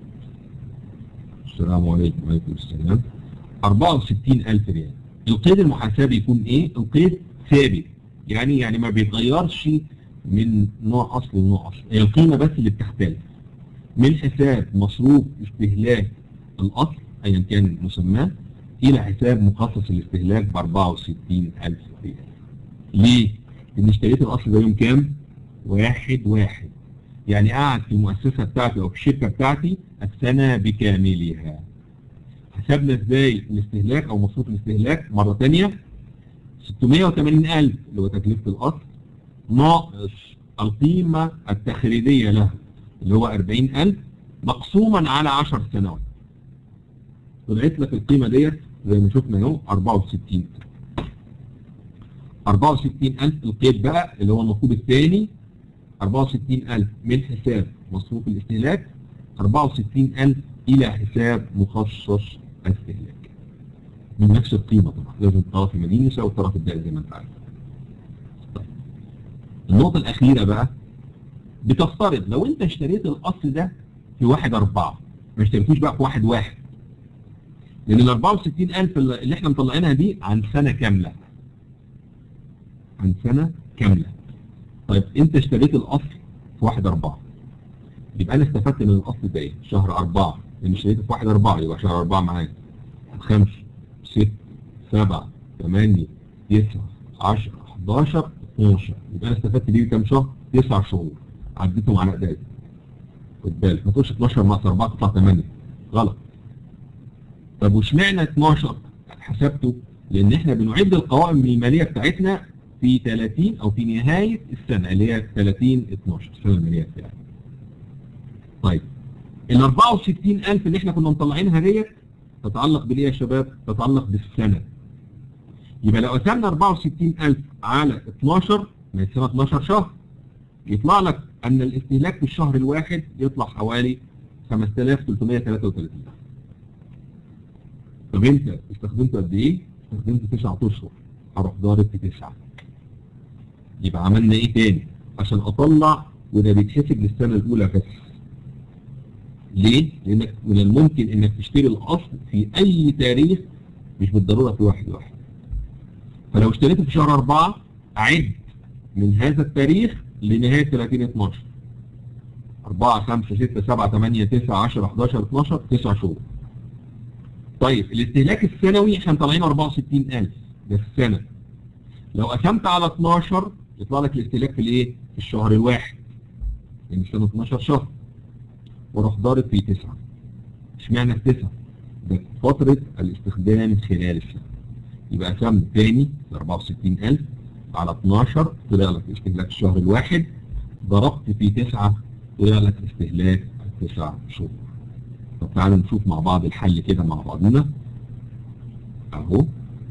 السلام عليكم وعليكم السلام 64000 ريال القيد المحاسبي يكون ايه القيد ثابت يعني يعني ما بيتغيرش من نوع اصل لنوع اصل هي القيمه بس اللي بتختلف من حساب مصروف استهلاك الاصل ايا كان مسماه الى حساب مخصص الاستهلاك ب 64000 ريال ليه؟ لان اشتريت الاصل ده يوم كام؟ واحد واحد يعني قاعد في المؤسسه بتاعتي او في الشركه بتاعتي السنه بكاملها حسبنا ازاي الاستهلاك او مصروف الاستهلاك مرة تانية 680000 اللي هو تكلفة الاصل ناقص القيمة التخريجية له اللي هو 40000 مقسوما على 10 سنوات طلعت لك القيمة ديت زي ما شفنا اهو 64 64000 القيد بقى اللي هو المطلوب الثاني 64000 من حساب مصروف الاستهلاك 64000 إلى حساب مخصص الاستهلاك من نفس القيمة طبعا لازم الطرف المديني يساوي الطرف الدائري زي ما انت عارف طيب. النقطة الأخيرة بقى بتفترض لو أنت اشتريت الأصل ده في واحد أربعة ما اشتريتوش بقى في واحد واحد لأن ال 64000 اللي احنا مطلعينها دي عن سنة كاملة عن سنة كاملة طيب أنت اشتريت الأصل في واحد أربعة يبقى أنا استفدت من الأصل ده إيه؟ شهر أربعة لأن اشتريته في واحد أربعة يبقى شهر أربعة معايا خمسة ستة سبعة ثمانية تسعة 10 11 12 يبقى انا استفدت بيه كام شهر؟ 9 شهور عديتهم على ايديا خد بالك ما تقولش 12 ناقص 4 تطلع 8 غلط طب واشمعنى 12 حسبته؟ لان احنا بنعد القوائم الماليه بتاعتنا في 30 او في نهايه السنه اللي هي 30 12 السنه الماليه بتاعتنا. طيب ال 64000 اللي احنا كنا مطلعينها ديت تتعلق بالايه يا شباب؟ تتعلق بالسنه. يبقى لو قسمنا 64000 على 12 ما السنه 12 شهر يطلع لك ان الاستهلاك في الشهر الواحد يطلع حوالي 5333 طب انت استخدمته قد ايه؟ استخدمته 9 اشهر هروح ضارب في 9 يبقى عملنا ايه تاني؟ عشان اطلع وده بيتحسب للسنه الاولى بس ليه؟ لانك من الممكن انك تشتري الاصل في اي تاريخ مش بالضروره في واحد واحد فلو اشتريته في شهر 4 اعد من هذا التاريخ لنهايه 30 12 4 5 6 7 8 9 10 11 12 9 شهور طيب الاستهلاك السنوي احنا طالعين 64000 ده في السنه لو قسمت على 12 يطلع لك الاستهلاك في الايه؟ في الشهر الواحد يعني السنه 12 شهر واروح ضارب في 9 اشمعنى في 9 ده فتره الاستخدام خلال السنه يبقى قسمنا تاني ل 64000 على 12 طلع لك استهلاك الشهر الواحد ضربت في 9 طلع لك استهلاك 9 شهور طب تعالوا نشوف مع بعض الحل كده مع بعضنا اهو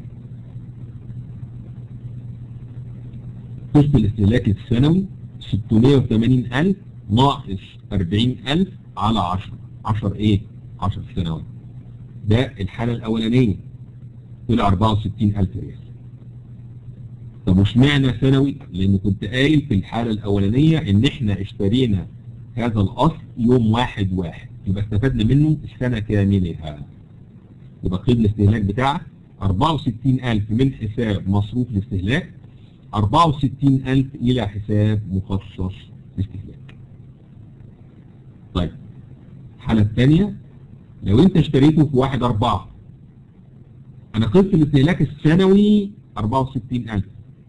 قسط الاستهلاك السنوي 680000 ناقص 40000 على 10 10 ايه 10 سنوات ده الحالة الأولانية طلع 64000 ريال طب واشمعنى سنوي؟ لأن كنت قايل في الحالة الأولانية إن إحنا اشترينا هذا الأصل يوم واحد واحد يبقى استفدنا منه السنة كاملها يبقى قيد الاستهلاك بتاعك 64000 من حساب مصروف الاستهلاك 64000 إلى حساب مخصص للاستهلاك طيب الحالة الثانية لو أنت اشتريته في 1 4 أنا قيمة الاستهلاك السنوي 64000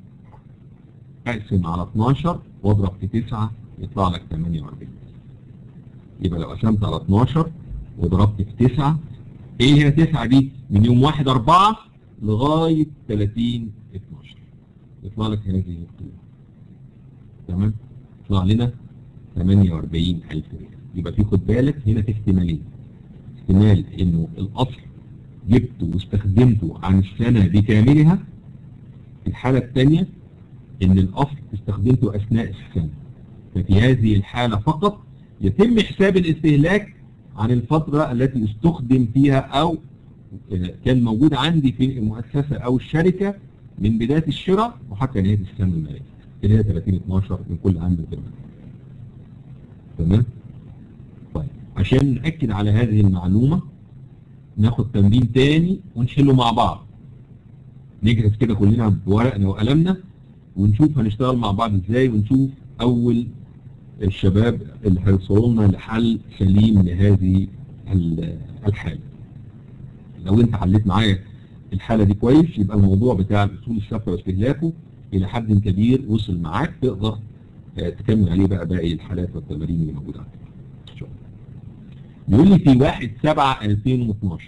اقسم على 12 واضرب في 9 يطلع لك 48 يبقى لو قسمت على 12 وضربت في 9 ايه هي 9 دي؟ من يوم 1 4 لغايه 30 12 يطلع لك هذه القيمه تمام؟ يطلع لنا 48000 ريال يبقى في خد بالك هنا في احتمالين احتمال انه الاصل جبته واستخدمته عن السنه بكاملها الحاله الثانيه ان الاصل استخدمته اثناء السنه ففي هذه الحاله فقط يتم حساب الاستهلاك عن الفتره التي استخدم فيها او كان موجود عندي في المؤسسه او الشركه من بدايه الشراء وحتى نهايه السنه الماليه اللي هي 30 12 من كل عام تمام تمام طيب عشان ناكد على هذه المعلومه ناخد تمرين تاني ونحله مع بعض نجهز كده كلنا بورقنا وقلمنا ونشوف هنشتغل مع بعض ازاي ونشوف اول الشباب اللي هيوصلوا لنا لحل سليم لهذه الحاله. لو انت حليت معايا الحاله دي كويس يبقى الموضوع بتاع الاصول الثابته واستهلاكه الى حد كبير وصل معاك تقدر تكمل عليه بقى باقي الحالات والتمارين اللي موجوده عندك. ان شاء الله. بيقول لي في 1 7 2012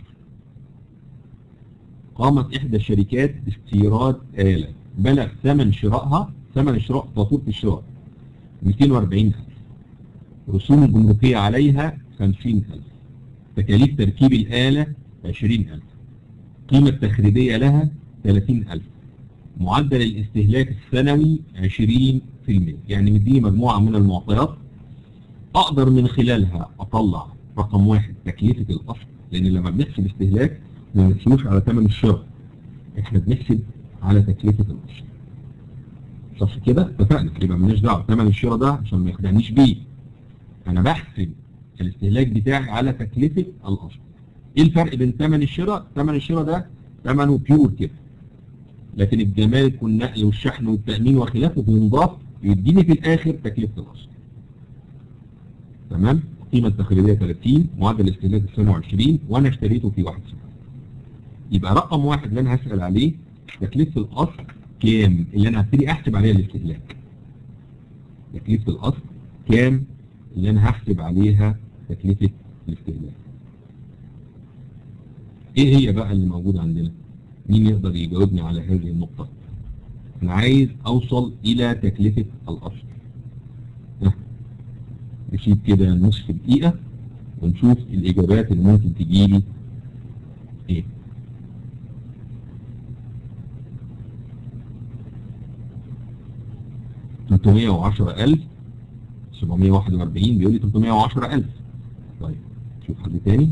قامت احدى الشركات باستيراد آلة بلغ ثمن شرائها ثمن الشراء فاتورة الشراء 240000 رسوم الجمركية عليها 50000 تكاليف تركيب الآلة 20000 قيمة تخريبية لها 30000 معدل الاستهلاك السنوي 20% يعني مديني مجموعة من المعطيات أقدر من خلالها أطلع رقم واحد تكلفة الأصل لأن لما بنحسب استهلاك ما بنحسبوش على ثمن الشراء احنا بنحسب على تكلفة الأصل صح كده اتفقنا يبقى مالناش دعوه ثمن الشراء ده عشان ما يخدعنيش بيه انا بحسب الاستهلاك بتاعي على تكلفه الاصل ايه الفرق بين ثمن الشراء ثمن الشراء ده ثمنه بيور كده لكن الجمارك والنقل والشحن والتامين وخلافه بينضاف يديني في الاخر تكلفه الاصل تمام قيمه التخريبيه 30 معدل الاستهلاك السنه 20 وانا اشتريته في 1 سنه يبقى رقم واحد اللي انا هسأل عليه تكلفة الاصل كام اللي انا هبتدي احسب عليها الاستهلاك تكلفة الاصل كام اللي انا هحسب عليها تكلفة الاستهلاك ايه هي بقى اللي موجودة عندنا مين يقدر يجاوبني على هذه النقطة انا عايز اوصل الى تكلفة الاصل ها. نسيب كده نصف دقيقة ونشوف الاجابات اللي ممكن تجيلي ايه تلتمية وعشرة ألف سبعمية واحد وأربعين بيقول لي تلتمية وعشرة ألف طيب شوف حد تاني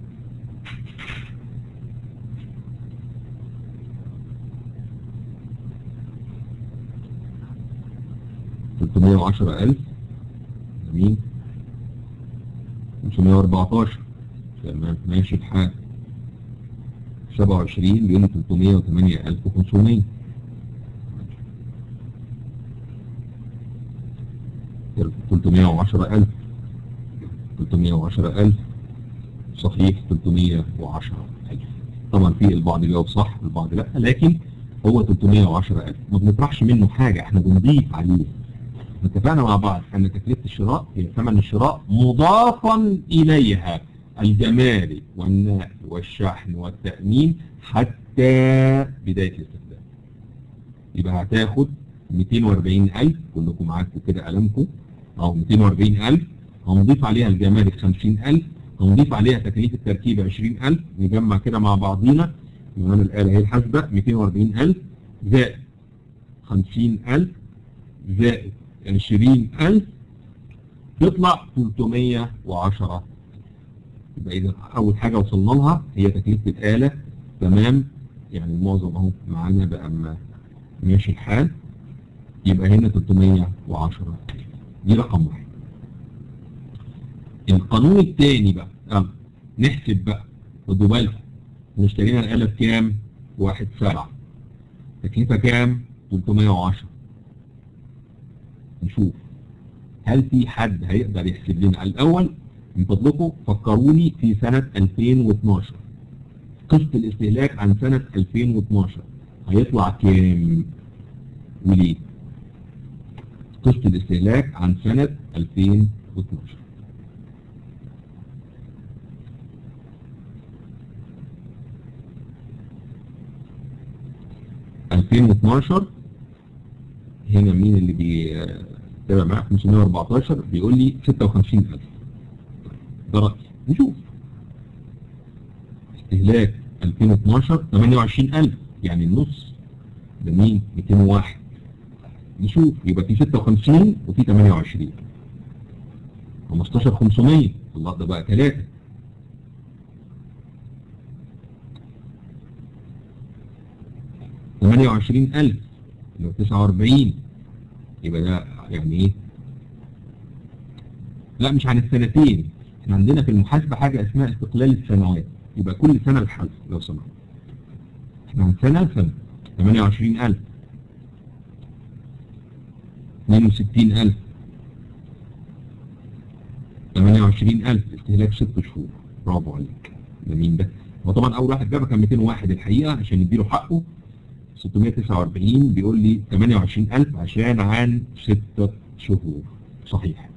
تلتمية وعشرة ألف جميل خمسمية وأربعتاشر تمام ماشي الحال سبعة وعشرين بيقول لي تلتمية وتمانية ألف وخمسمية تلتمية وعشرة ألف تلتمية وعشرة ألف صحيح تلتمية وعشرة ألف طبعا في البعض جاوب صح البعض لا لكن هو 310 ألف ما بنطرحش منه حاجة احنا بنضيف عليه اتفقنا مع بعض أن تكلفة الشراء هي ثمن الشراء مضافا إليها الجمارك والنقل والشحن والتأمين حتى بداية الاستخدام يبقى هتاخد 240 ألف كلكم معاكم كده قلمكم أو 240 ألف هنضيف عليها الجمارك 50 ألف هنضيف عليها تكاليف التركيب 20 ألف نجمع كده مع بعضينا معانا الآلة هي الحاسبة 240 ألف زائد 50 ألف زائد 20 ألف تطلع 310 يبقى إذا أول حاجة وصلنا لها هي تكلفة الآلة تمام يعني المعظم أهو معانا بقى ما ماشي الحال يبقى هنا 310 دي رقم واحد القانون الثاني بقى اه نحسب بقى خدوا بالكم اشترينا الآلة بكام؟ واحد سبعة تكلفة كام؟ 310 نشوف هل في حد هيقدر يحسب لنا الأول من فضلكم فكروني في سنة 2012 قسط الاستهلاك عن سنة 2012 هيطلع كام وليه قسط الاستهلاك عن سنة 2012 2012 هنا مين اللي بيتابع معاك 514 بيقول لي 56000 ده رأي نشوف استهلاك 2012 28000 يعني النص ده مين 201 نشوف يبقى في 56 وفي 28 15 500 الله ده بقى 3 28000 اللي هو 49 يبقى ده يعني ايه لا مش عن السنتين احنا عندنا في المحاسبة حاجة اسمها استقلال السنوات يبقى كل سنة الحذف لو سمحت احنا عن سنة سنة 28000 62000 28000 استهلاك 6 شهور برافو عليك ده مين ده؟ هو طبعا اول واحد جابها كان 201 الحقيقة عشان يديله حقه 649 بيقول لي 28000 عشان عن 6 شهور صحيح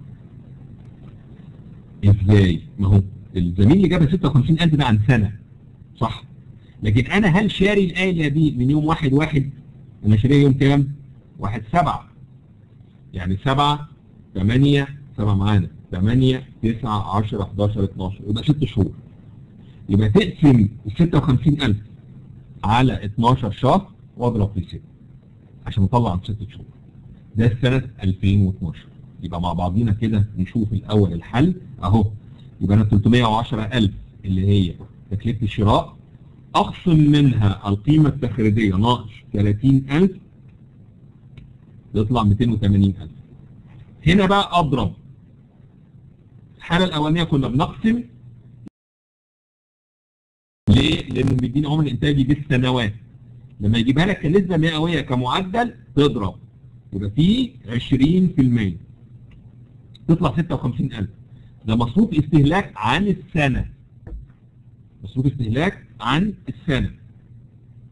ازاي ما هو الزميل اللي جابها 56000 ده عن سنة صح لكن انا هل شاري الآلة دي من يوم واحد واحد انا شاريها يوم كام واحد سبعة يعني سبعة ثمانية سبعة معانا ثمانية تسعة عشرة 11 12 يبقى ست شهور يبقى تقسم ال 56000 على 12 شهر واضرب في 6 عشان نطلع عن 6 شهور ده السنة 2012 يبقى مع بعضينا كده نشوف الأول الحل أهو يبقى أنا 310000 اللي هي تكلفة الشراء أخصم منها القيمة التخريجية ناقص 30000 يطلع 280000 هنا بقى أضرب الحالة الأولانية كنا بنقسم ليه؟ لأنه بيديني عمر إنتاجي بالسنوات لما يجيبها لك كنسبة مئوية كمعدل تضرب يبقى فيه 20% تطلع 56000 ده مصروف استهلاك عن السنة مصروف استهلاك عن السنة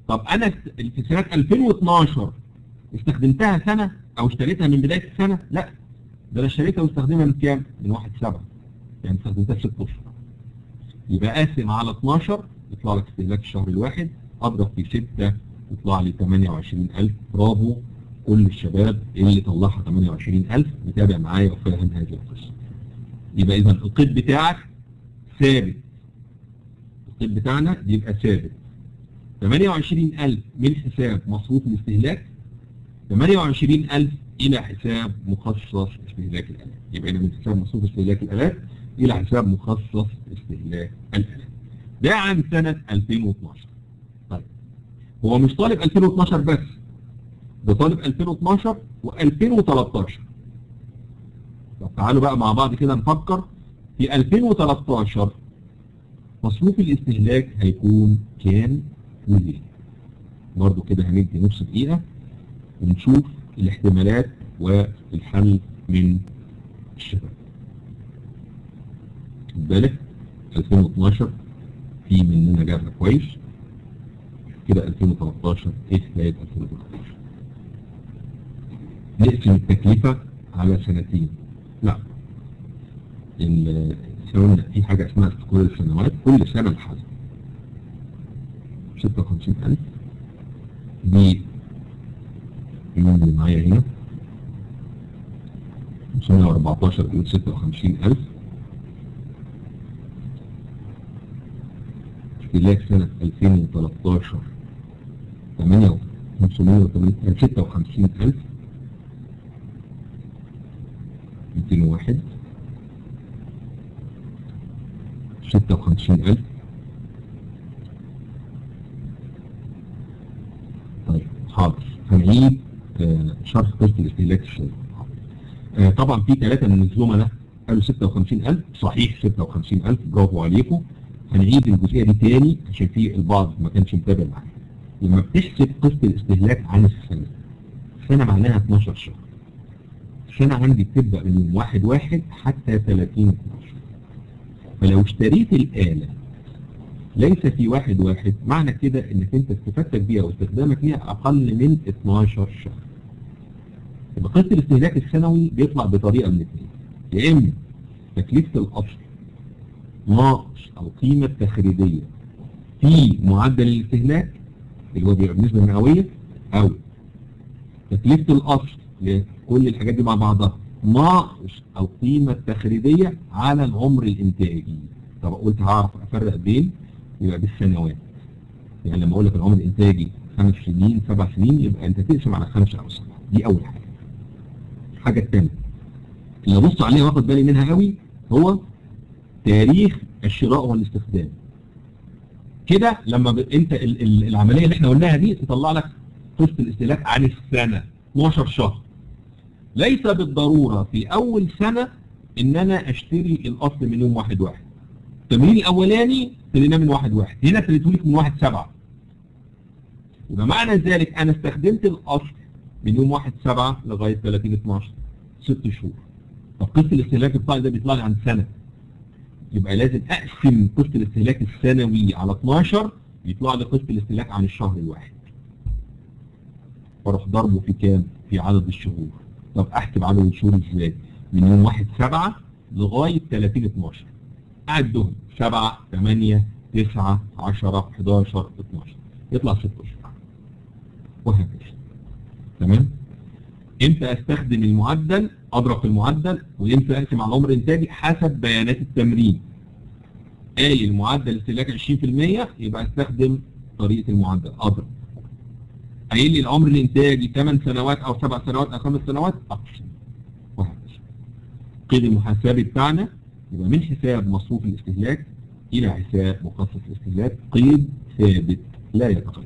طب انا في سنه 2012 استخدمتها سنه او اشتريتها من بدايه السنه لا ده انا اشتريتها واستخدمها من كام من 1 7 يعني استخدمتها في 6 اشهر يبقى قاسم على 12 يطلع لك استهلاك الشهر الواحد اضرب في 6 يطلع لي 28000 برافو كل الشباب اللي طلعها 28000 متابع معايا وفاهم هذه القصه يبقى اذا القيد بتاعك ثابت القيد بتاعنا بيبقى ثابت 28000 من حساب مصروف الاستهلاك 28000 إلى حساب مخصص استهلاك الآلات يبقى من حساب مصروف استهلاك الآلات إلى حساب مخصص استهلاك الآلات ده عن سنة 2012 طيب هو مش طالب 2012 بس ده طالب 2012 و2013 طب تعالوا بقى مع بعض كده نفكر في 2013 مصروف الاستهلاك هيكون كام وليه برضه كده هندي نص دقيقة ونشوف الاحتمالات والحل من الشباب خد بالك 2012 في مننا جابها كويس كده 2013 ايه حكايه 2013 نقسم التكلفة على سنتين لا قلنا في حاجة اسمها استقرار السنوات كل سنة بحسب 56000 دي مين اللي معايا هنا 514 يقول 56000 استهلاك سنة 2013 8 556 201 56000 طيب حاضر هنعيد آه، شرح قصة الاستهلاك الشهري آه، طبعا في ثلاثة من الزملاء قالوا 56000 صحيح 56000 برافو عليكم هنعيد الجزئية دي تاني عشان في البعض ما كانش متابع معايا لما بتحسب قسط الاستهلاك عن السنة السنة معناها 12 شهر السنة عندي بتبدأ من يوم 1 1 حتى 30 12 فلو اشتريت الآلة ليس في واحد واحد معنى كده انك انت استفادتك بيها واستخدامك ليها اقل من 12 شهر يبقى قسط الاستهلاك السنوي بيطلع بطريقة من اثنين يا اما تكلفة الاصل ناقص القيمة التخريبية في معدل الاستهلاك اللي هو بيبقى بالنسبة المئوية او تكلفة الاصل لكل الحاجات دي مع بعضها ناقص القيمة التخريبية على العمر الانتاجي طب قلت هعرف افرق بين يبقى بالسنوات يعني لما اقول لك العمر الانتاجي خمس سنين سبع سنين يبقى انت تقسم على خمسة او سبعة دي اول حاجة الحاجة الثانية اللي ابص عليها واخد بالي منها قوي هو تاريخ الشراء والاستخدام كده لما ب... انت ال... ال... العملية اللي احنا قلناها دي تطلع لك قسط الاستهلاك عن السنة 12 شهر ليس بالضرورة في اول سنة ان انا اشتري الاصل من يوم واحد واحد التمرين الاولاني ابتديناه من واحد واحد هنا ابتديته لك من واحد سبعة يبقى معنى ذلك انا استخدمت الاصل من يوم واحد سبعة لغاية 30 12 ست شهور طب قسط الاستهلاك بتاعي ده بيطلع لي عن سنة يبقى لازم اقسم قسط الاستهلاك السنوي على 12 يطلع لي قسط الاستهلاك عن الشهر الواحد واروح ضربه في كام؟ في عدد الشهور طب احسب عدد الشهور ازاي؟ من يوم 1 7 لغاية 30 12 أعدهم 7 8 9 10 11 12 يطلع 6 شهور وهكذا تمام؟ امتى استخدم المعدل اضرب في المعدل وامتى اقسم على العمر الانتاجي حسب بيانات التمرين قال المعدل استهلاك 20% يبقى استخدم طريقه المعدل اضرب قايل لي العمر الانتاجي 8 سنوات او 7 سنوات او 5 سنوات اقسم وهكذا قيد المحاسبي بتاعنا يبقى من حساب مصروف الاستهلاك الى حساب مخصص الاستهلاك قيد ثابت لا يتغير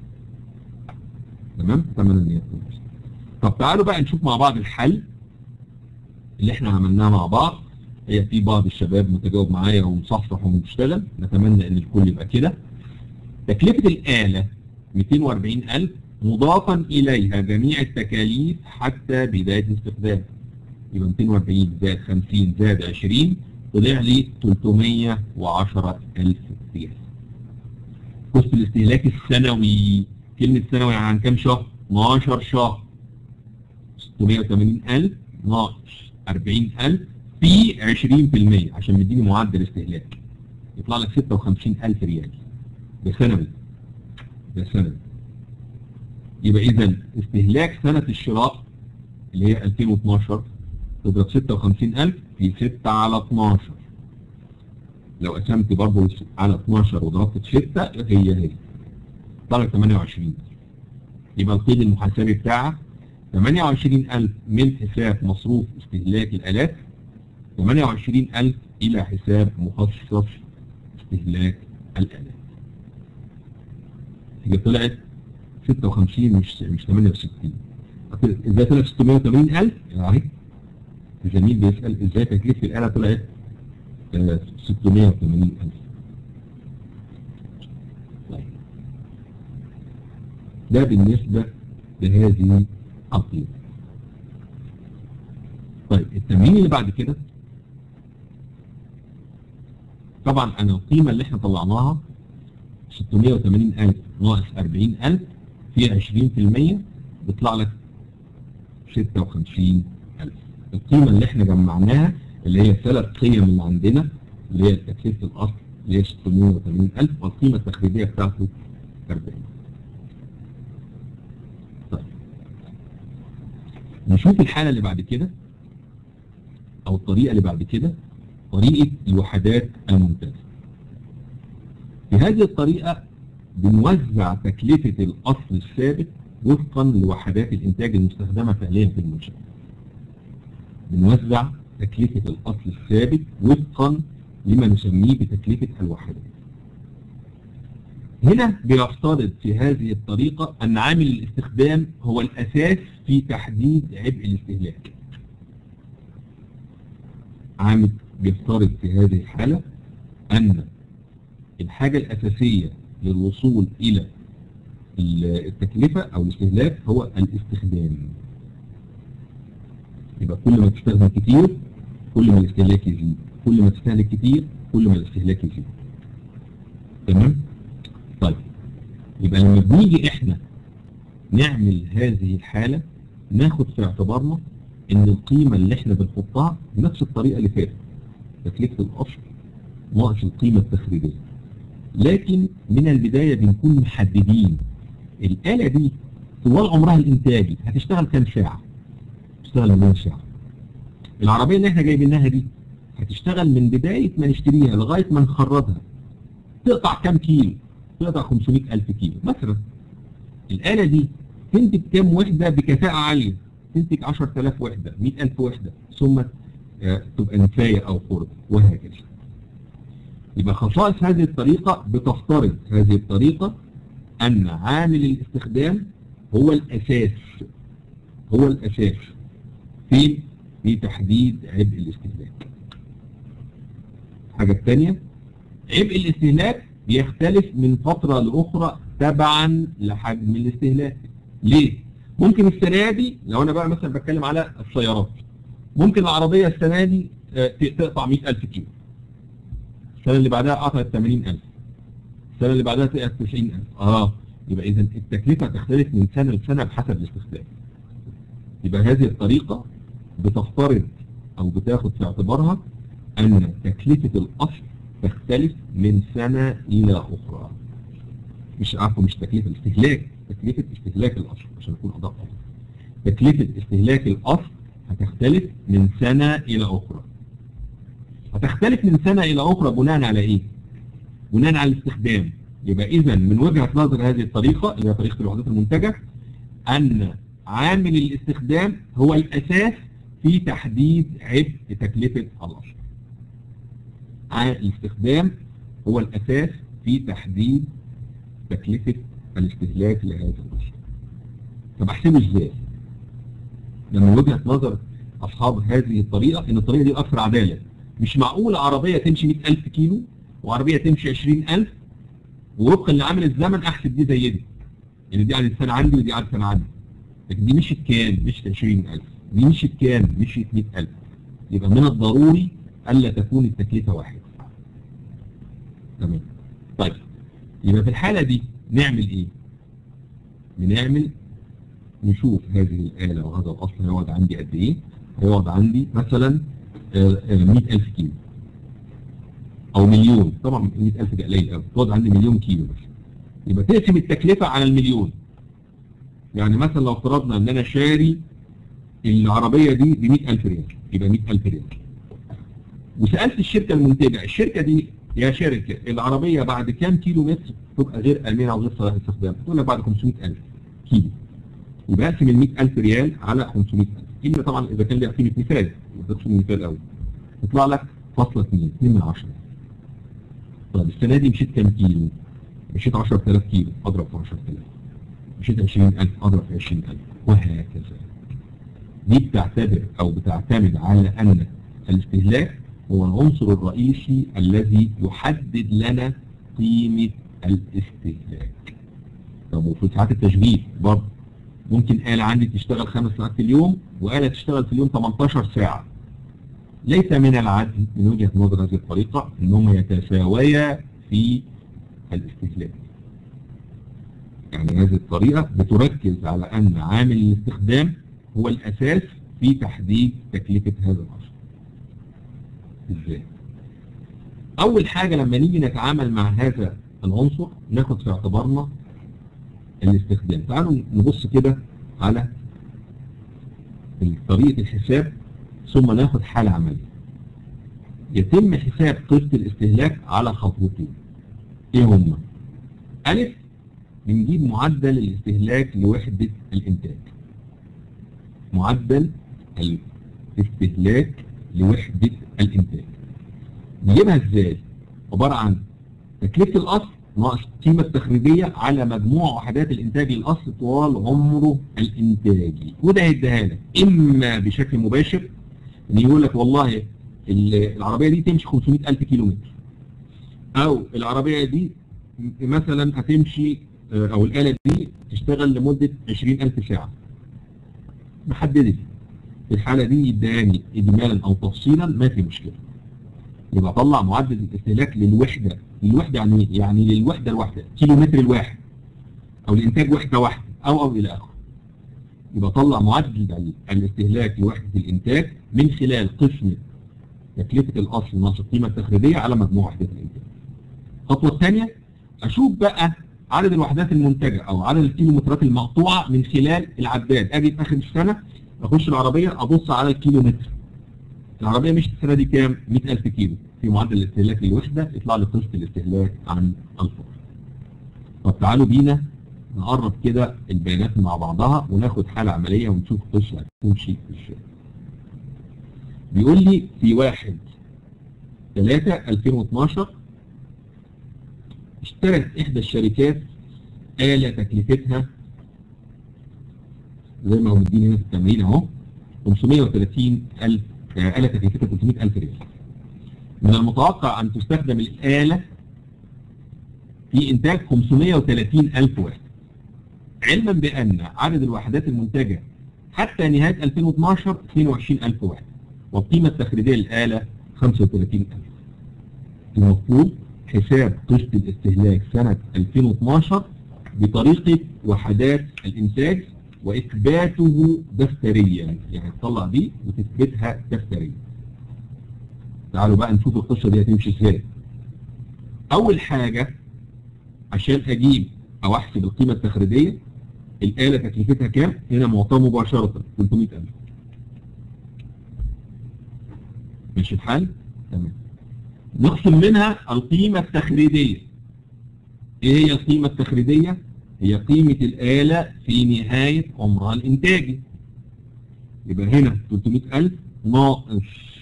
تمام اتمنى ان يكون طب تعالوا بقى نشوف مع بعض الحل اللي احنا عملناه مع بعض هي في بعض الشباب متجاوب معايا ومصحصح ومشتغل نتمنى ان الكل يبقى كده تكلفة الآلة 240000 مضافا إليها جميع التكاليف حتى بداية الاستخدام يبقى 240 زائد 50 زائد 20 طلع لي 310000 ريال قسط الاستهلاك السنوي كلمة سنوي عن كام شهر 12 شهر 680000 ناقص 40000 في 20% عشان مديني معدل استهلاك يطلع لك 56000 ريال ده سنوي ده سنوي يبقى اذا استهلاك سنة الشراء اللي هي 2012 تضرب 56000 في 6 على 12 لو قسمت برضه على 12 وضربت في 6 هي هي طلع 28 يبقى القيد المحاسبي بتاعك 28000 من حساب مصروف استهلاك الآلات 28000 إلى حساب مخصص استهلاك الآلات هي طلعت 56 مش مش 68 ازاي طلعت 680000 اهي الزميل بيسأل ازاي تكلفة الآلة طلعت 680000 طيب ده بالنسبة لهذه القيمة طيب التمرين اللي بعد كده طبعا انا القيمة اللي احنا طلعناها 680000 ناقص 40000 في 20% بيطلع لك 56000 القيمة اللي احنا جمعناها اللي هي الثلاث قيم اللي عندنا اللي هي تكلفة الأصل اللي هي 680000 والقيمة التخريجية بتاعته 40 طيب نشوف الحالة اللي بعد كده أو الطريقة اللي بعد كده طريقة الوحدات الممتازة في هذه الطريقة بنوزع تكلفة الأصل الثابت وفقا لوحدات الإنتاج المستخدمة فعليا في المنشأة بنوزع تكلفة الأصل الثابت وفقا لما نسميه بتكلفة الوحدات هنا بيفترض في هذه الطريقة أن عامل الاستخدام هو الأساس في تحديد عبء الاستهلاك عامل بيفترض في هذه الحالة أن الحاجة الأساسية للوصول إلى التكلفة أو الاستهلاك هو الاستخدام يبقى كل ما تستخدم كتير كل ما الاستهلاك يزيد كل ما تستهلك كتير كل ما الاستهلاك يزيد تمام طيب يبقى لما بنيجي احنا نعمل هذه الحالة ناخد في اعتبارنا ان القيمة اللي احنا بنحطها بنفس الطريقة اللي فاتت تكلفة الاصل ناقص القيمة التخريجية لكن من البداية بنكون محددين الآلة دي طوال عمرها الإنتاجي هتشتغل كام ساعة؟ تشتغل 2 ساعة العربية اللي احنا جايبينها دي هتشتغل من بداية ما نشتريها لغاية ما نخرجها تقطع كام كيلو؟ تقطع 500 ألف كيلو مثلا الآلة دي تنتج كام وحدة بكفاءة عالية؟ تنتج 10000 وحدة 100000 وحدة ثم تبقى نفاية أو قرب وهكذا يبقى خصائص هذه الطريقة بتفترض هذه الطريقة أن عامل الاستخدام هو الأساس هو الأساس في في تحديد عبء الاستهلاك الحاجة الثانية عبء الاستهلاك بيختلف من فترة لأخرى تبعا لحجم الاستهلاك ليه؟ ممكن السنة دي لو أنا بقى مثلا بتكلم على السيارات ممكن العربية السنة دي تقطع 100000 كيلو السنة اللي بعدها قطعت 80000 السنة اللي بعدها تقطع 90000 اه يبقى إذا التكلفة تختلف من سنة لسنة بحسب الاستخدام يبقى هذه الطريقة بتفترض أو بتاخد في اعتبارها أن تكلفة الأصل تختلف من سنة إلى أخرى مش عارفه مش تكلفة الاستهلاك تكلفة استهلاك الأصل عشان نكون أدق تكلفة استهلاك الأصل هتختلف من سنة إلى أخرى هتختلف من سنة إلى أخرى بناء على إيه؟ بناء على الاستخدام يبقى إذا من وجهة نظر هذه الطريقة اللي هي طريقة الوحدات المنتجة أن عامل الاستخدام هو الأساس في تحديد عبء تكلفة الأصل الاستخدام هو الأساس في تحديد تكلفة الاستهلاك لهذا الأصل طب أحسبه إزاي؟ من وجهة نظر أصحاب هذه الطريقة إن الطريقة دي أكثر عدالة مش معقول عربية تمشي 100000 كيلو وعربية تمشي 20000 ووفقا لعامل الزمن أحسب دي زي دي يعني دي عدد سنة عندي ودي عدد سنة عندي لكن دي مشيت كام؟ مشيت 20000 دي مشيت كام؟ مشيت 100000 يبقى من الضروري ألا تكون التكلفة واحدة تمام طيب يبقى في الحالة دي نعمل إيه؟ بنعمل نشوف هذه الآلة وهذا الأصل هيقعد عندي قد إيه هيقعد عندي مثلا آه، آه، 100000 كيلو أو مليون طبعا 100000 ده قليل قوي تقعد عندي مليون كيلو بس يبقى تقسم التكلفة على المليون يعني مثلا لو افترضنا ان انا شاري العربية دي ب 100000 ريال يبقى 100000 ريال وسألت الشركة المنتجة الشركة دي يا شركة العربية بعد كام كيلو متر تبقى غير آمنة أو غير صالحة للاستخدام تقول لك بعد 500000 كيلو يبقى اقسم ال 100000 ريال على 500000 إلا طبعا إذا كان ليها قيمة مثال ما تاخدش مثال قوي يطلع لك فاصلة 2 2 من 10 طيب السنة دي مشيت كام كيلو؟ مشيت 10000 كيلو أضرب في 10000 مشيت 20000 أضرب في 20000 وهكذا دي بتعتبر أو بتعتمد على أن الاستهلاك هو العنصر الرئيسي الذي يحدد لنا قيمة الاستهلاك طب وفي ساعات التشغيل برضه ممكن آلة عندي تشتغل خمس ساعات في اليوم وآلة تشتغل في اليوم 18 ساعة ليس من العدل من وجهة نظر هذه الطريقة أنهما يتساويا في الاستهلاك يعني هذه الطريقة بتركز على أن عامل الاستخدام هو الأساس في تحديد تكلفة هذا العصر ازاي اول حاجة لما نيجي نتعامل مع هذا العنصر ناخد في اعتبارنا الاستخدام تعالوا نبص كده على طريقة الحساب ثم ناخد حالة عملية يتم حساب قسط الاستهلاك على خطوتين ايه هما الف بنجيب معدل الاستهلاك لوحدة الانتاج معدل الاستهلاك لوحدة الانتاج نجيبها ازاي عبارة عن تكلفة الاصل ناقص القيمة التخريجية على مجموع وحدات الانتاج للاصل طوال عمره الانتاجي وده هيديها لك اما بشكل مباشر ان يقول لك والله العربية دي تمشي 500 الف كيلو متر او العربية دي مثلا هتمشي او الآلة دي تشتغل لمدة 20 الف ساعة محددة في الحالة دي يداني إجمالا أو تفصيلا ما في مشكلة يبقى طلع معدل الاستهلاك للوحدة للوحدة يعني ايه؟ يعني للوحدة الواحدة كيلو متر الواحد أو الإنتاج وحدة واحدة أو أو إلى آخره يبقى طلع معدل الاستهلاك لوحدة الإنتاج من خلال قسم تكلفة الأصل ناقص القيمة التخريبية على مجموع وحدات الإنتاج الخطوة الثانية أشوف بقى عدد الوحدات المنتجة أو عدد الكيلومترات المقطوعة من خلال العداد أجي في آخر السنة اخش العربية ابص على الكيلو متر العربية مش السنة دي كام 100000 كيلو في معدل الاستهلاك للوحدة يطلع لي قسط الاستهلاك عن الفار طب تعالوا بينا نقرب كده البيانات مع بعضها وناخد حالة عملية ونشوف القصة هتمشي ازاي بيقول لي في واحد 3 2012 اشترت احدى الشركات آلة تكلفتها زي ما هو مديني هنا في التمرين اهو 530000 آلة تكلفتها 300000 ريال من المتوقع أن تستخدم الآلة في إنتاج 530000 وحدة علما بأن عدد الوحدات المنتجة حتى نهاية 2012 22000 وحدة والقيمة التخريجية للآلة 35000 المطلوب حساب قسط الاستهلاك سنة 2012 بطريقة وحدات الإنتاج وإثباته دفتريا يعني تطلع دي وتثبتها دفتريا تعالوا بقى نشوف القصة دي هتمشي ازاي أول حاجة عشان أجيب أو أحسب القيمة التخريجية الآلة تكلفتها كام؟ هنا معطاه مباشرة 300000 ماشي الحال؟ تمام نقسم منها القيمة التخريجية ايه هي القيمة التخريجية؟ هي قيمة الآلة في نهاية عمرها الإنتاجي يبقى هنا 300000 ناقص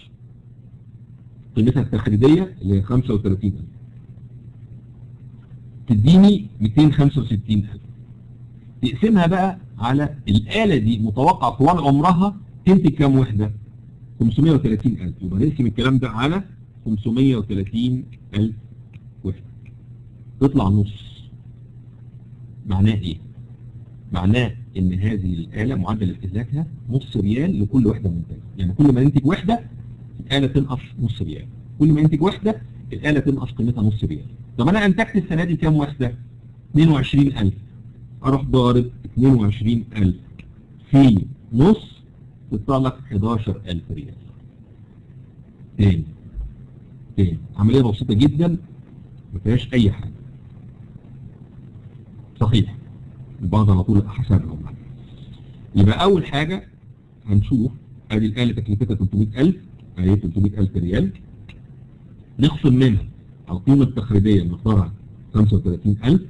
قيمتها التخريجية اللي هي 35000 تديني 265000 تقسمها بقى على الآلة دي متوقع طوال عمرها تنتج كام وحدة 530000 يبقى نقسم الكلام ده على 530000 وحدة تطلع نص معناه ايه معناه ان هذه الآلة معدل استهلاكها نص ريال لكل وحدة منتجة يعني كل ما ننتج وحدة الآلة تنقص نص ريال كل ما ينتج وحدة الآلة تنقص قيمتها نص ريال طب انا انتجت السنة دي كام وحدة 22000 اروح ضارب 22000 في نص تطلع لك 11000 ريال تاني تاني عملية بسيطة جدا ما فيهاش اي حاجة صحيح البعض على طول حسبها يبقى اول حاجة هنشوف ادي الآلة تكلفتها 300000 اهي 300000 ريال نخصم منها القيمة التخريبية مقدارها 35000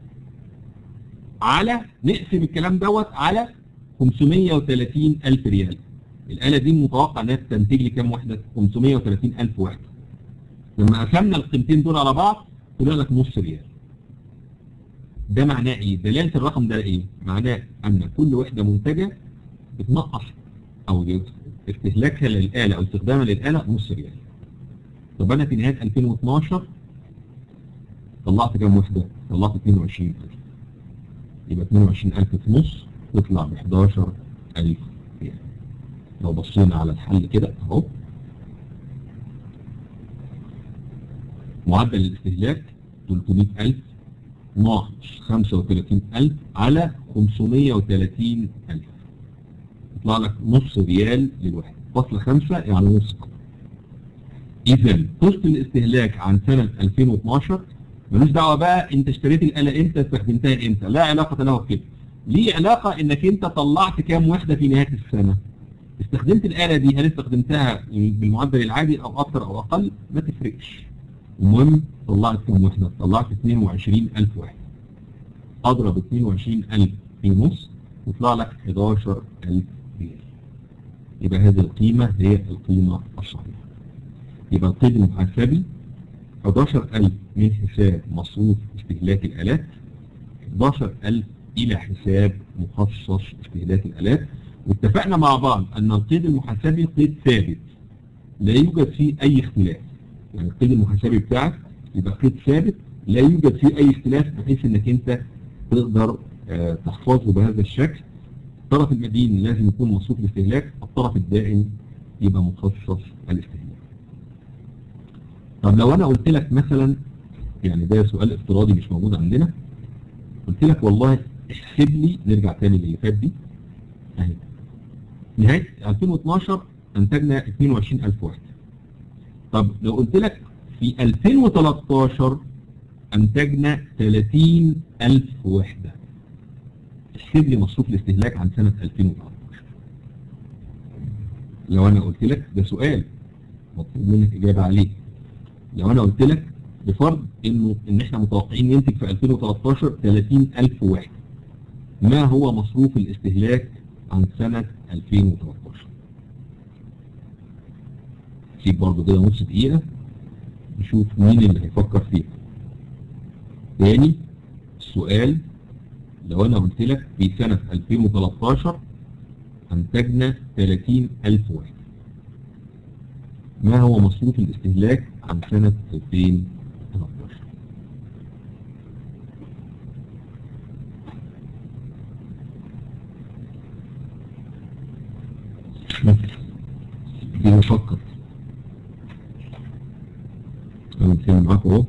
على نقسم الكلام دوت على 530000 ريال الآلة دي متوقع انها تنتج لي كام وحدة 530000 وحدة لما قسمنا القيمتين دول على بعض طلع لك نص ريال ده معناه ايه دلالة الرقم ده ايه معناه ان كل وحدة منتجة بتنقص او استهلاكها للآلة او استخدامها للآلة نص ريال طب انا في نهاية 2012 طلعت كام وحدة طلعت 22000 يبقى 22000 في نص تطلع ب 11000 ريال لو بصينا على الحل كده اهو معدل الاستهلاك 300000 ناقص 35000 على 530000 يطلع لك نص ريال للوحدة فاصلة خمسة يعني نص إذا قسط الاستهلاك عن سنة 2012 ملوش دعوة بقى أنت اشتريت الآلة إمتى استخدمتها إمتى لا علاقة له بكده ليه علاقة إنك أنت طلعت كام وحدة في نهاية السنة استخدمت الآلة دي هل استخدمتها بالمعدل العادي أو أكثر أو أقل ما تفرقش المهم طلعت كام وحدة طلعت 22000 وحدة أضرب 22000 في نص يطلع لك 11000 ريال يبقى هذه القيمة هي القيمة الصحيحة يبقى القيد المحاسبي 11000 من حساب مصروف استهلاك الآلات 11000 إلى حساب مخصص استهلاك الآلات واتفقنا مع بعض أن القيد المحاسبي قيد ثابت لا يوجد فيه أي اختلاف يعني القيد المحاسبي بتاعك يبقى قيد ثابت لا يوجد فيه أي اختلاف بحيث أنك أنت تقدر آه تحفظه بهذا الشكل الطرف المدين لازم يكون مصروف الاستهلاك الطرف الدائم يبقى مخصص الاستهلاك طب لو أنا قلت لك مثلا يعني ده سؤال افتراضي مش موجود عندنا قلت لك والله احسب لي نرجع تاني للي فات دي اهي نهاية 2012 انتجنا 22000 وحدة طب لو قلت لك في 2013 انتجنا 30000 وحدة احسب لي مصروف الاستهلاك عن سنة 2013 لو انا قلت لك ده سؤال مطلوب منك اجابة عليه لو انا قلت لك بفرض انه ان احنا متوقعين ننتج في 2013 30000 وحدة ما هو مصروف الاستهلاك عن سنة 2013 سيب برضه كده نص دقيقة نشوف مين اللي هيفكر فيها تاني السؤال لو انا قلت لك في سنة 2013 انتجنا 30000 وحدة ما هو مصروف الاستهلاك عن سنة 2013 دي نفكر انا بتكلم معاكم اهو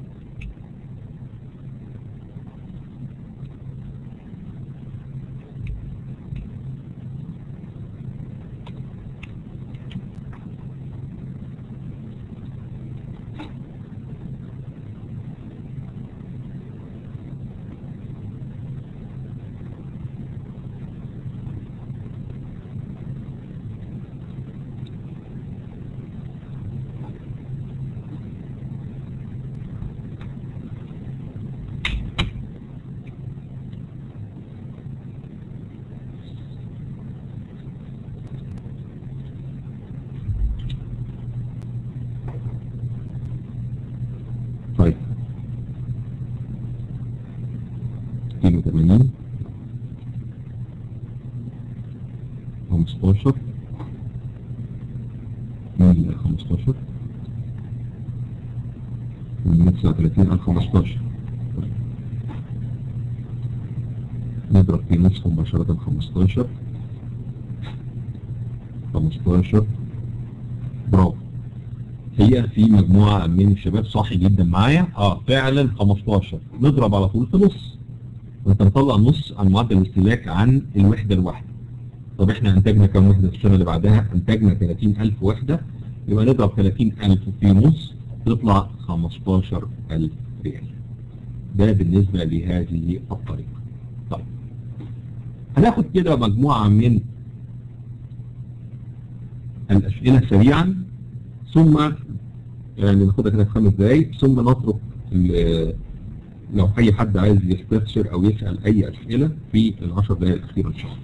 طيب 82 15 من 15 من 39 على 15 نضرب في نصف مباشرة 15 15 برافو هي في مجموعة من الشباب صاحي جدا معايا اه فعلا 15 نضرب على طول في نص وانت مطلع نص عن معدل الاستهلاك عن الوحدة الواحدة طب احنا انتجنا كم وحدة في السنة اللي بعدها انتجنا 30000 وحدة يبقى نضرب 30000 في نص تطلع 15000 ريال ده بالنسبة لهذه الطريقة طيب هناخد كده مجموعة من الأسئلة سريعا ثم يعني ناخدها كده في خمس دقايق ثم نترك لو أي حد عايز يستفسر أو يسأل أي أسئلة في العشر دقايق الأخيرة إن شاء الله.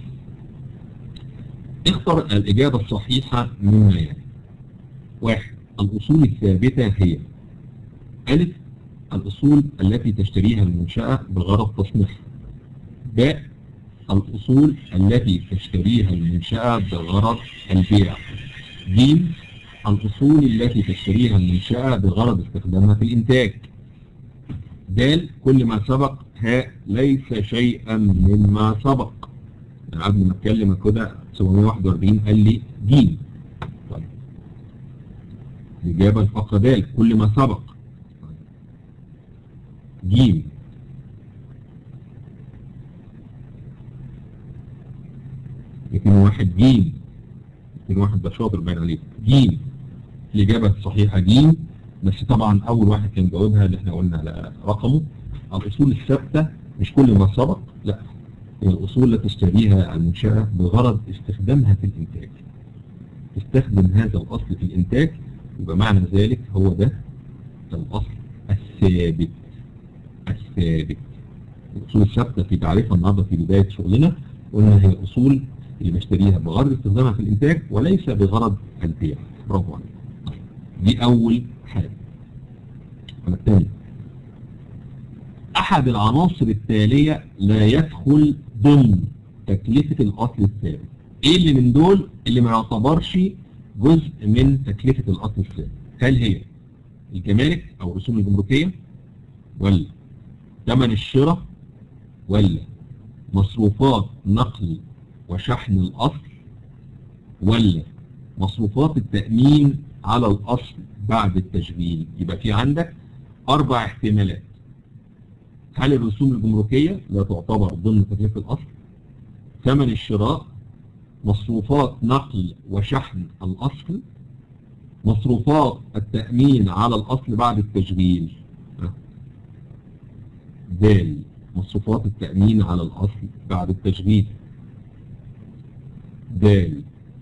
اختر الإجابة الصحيحة مما يلي. واحد الأصول الثابتة هي ألف الأصول التي تشتريها المنشأة بغرض تصنيعها. باء الأصول التي تشتريها المنشأة بغرض البيع. ج الأصول التي تشتريها المنشأة بغرض استخدامها في الإنتاج. د كل ما سبق هاء ليس شيئا مما سبق. يعني قبل ما اتكلم كده 741 قال لي ج. طيب. الإجابة الفقرة د كل ما سبق. ج اتنين واحد ج اتنين واحد ده شاطر باين عليه ج الإجابة الصحيحة ج بس طبعا أول واحد كان جاوبها اللي احنا قلنا على رقمه الأصول الثابتة مش كل ما سبق لا هي الأصول التي تشتريها المنشأة بغرض استخدامها في الإنتاج تستخدم هذا الأصل في الإنتاج يبقى معنى ذلك هو ده الأصل الثابت الثابت الأصول الثابتة في تعريفها النهارده في بداية شغلنا قلنا هي الأصول اللي بشتريها بغرض استخدامها في الإنتاج وليس بغرض البيع برافو عليك دي أول حاجة الثاني أحد العناصر التالية لا يدخل ضمن تكلفة الأصل الثابت إيه اللي من دول اللي ما يعتبرش جزء من تكلفة الأصل الثابت هل هي الجمارك أو الرسوم الجمركية ولا ثمن الشراء ولا مصروفات نقل وشحن الأصل ولا مصروفات التأمين على الأصل بعد التشغيل يبقى في عندك أربع احتمالات هل الرسوم الجمركية لا تعتبر ضمن تكلفة الأصل ثمن الشراء مصروفات نقل وشحن الأصل مصروفات التأمين على الأصل بعد التشغيل دال مصروفات التأمين على الأصل بعد التشغيل دال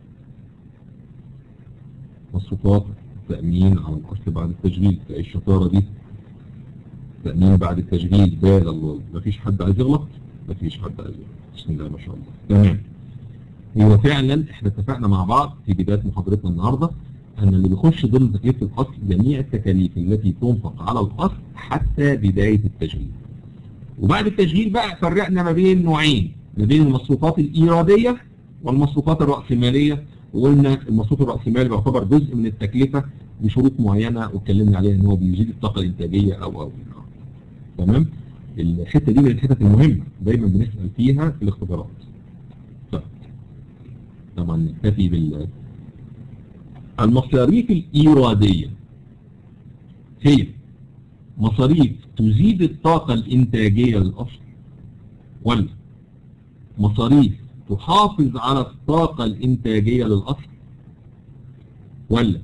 مصروفات التأمين على الأصل بعد التشغيل ايه الشطارة دي تأمين بعد التشغيل دال الله مفيش حد عايز يغلط مفيش حد عايز يغلط بسم الله ما شاء الله تمام هو فعلا احنا اتفقنا مع بعض في بداية محاضرتنا النهاردة ان اللي بيخش ضمن تكلفة الاصل جميع التكاليف التي تنفق على الاصل حتى بداية التشغيل وبعد التشغيل بقى فرقنا ما بين نوعين ما بين المصروفات الإيرادية والمصروفات الرأسمالية وقلنا المصروف الرأسمالي بيعتبر جزء من التكلفة بشروط معينة واتكلمنا عليها ان هو بيزيد الطاقة الإنتاجية أو أو تمام الحتة دي من الحتت المهمة دايما بنسأل فيها في الاختبارات طيب طبعا نكتفي بال المصاريف الإيرادية هي مصاريف تزيد الطاقة الإنتاجية للأصل ولا مصاريف تحافظ على الطاقة الإنتاجية للأصل ولا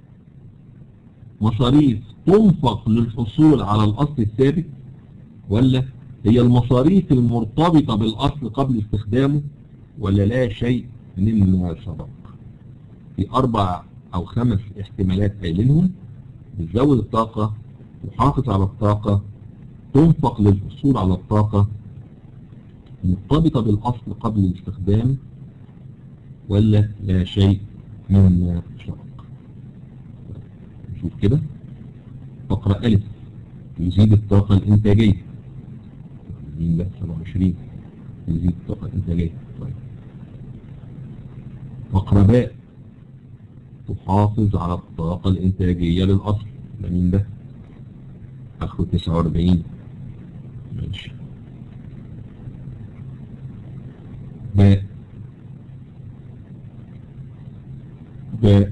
مصاريف تنفق للحصول على الأصل الثابت ولا هي المصاريف المرتبطة بالأصل قبل استخدامه ولا لا شيء مما سبق في أربع أو خمس احتمالات قايلينهم بتزود الطاقة تحافظ على الطاقة تنفق للحصول على الطاقة مرتبطة بالأصل قبل الاستخدام ولا لا شيء مما سبق نشوف كده فقرة ألف يزيد الطاقة الإنتاجية مين ده 27 يزيد الطاقة الإنتاجية طيب فقرة باء تحافظ على الطاقة الإنتاجية للأصل ده مين ده أخو 49 ماشي باء باء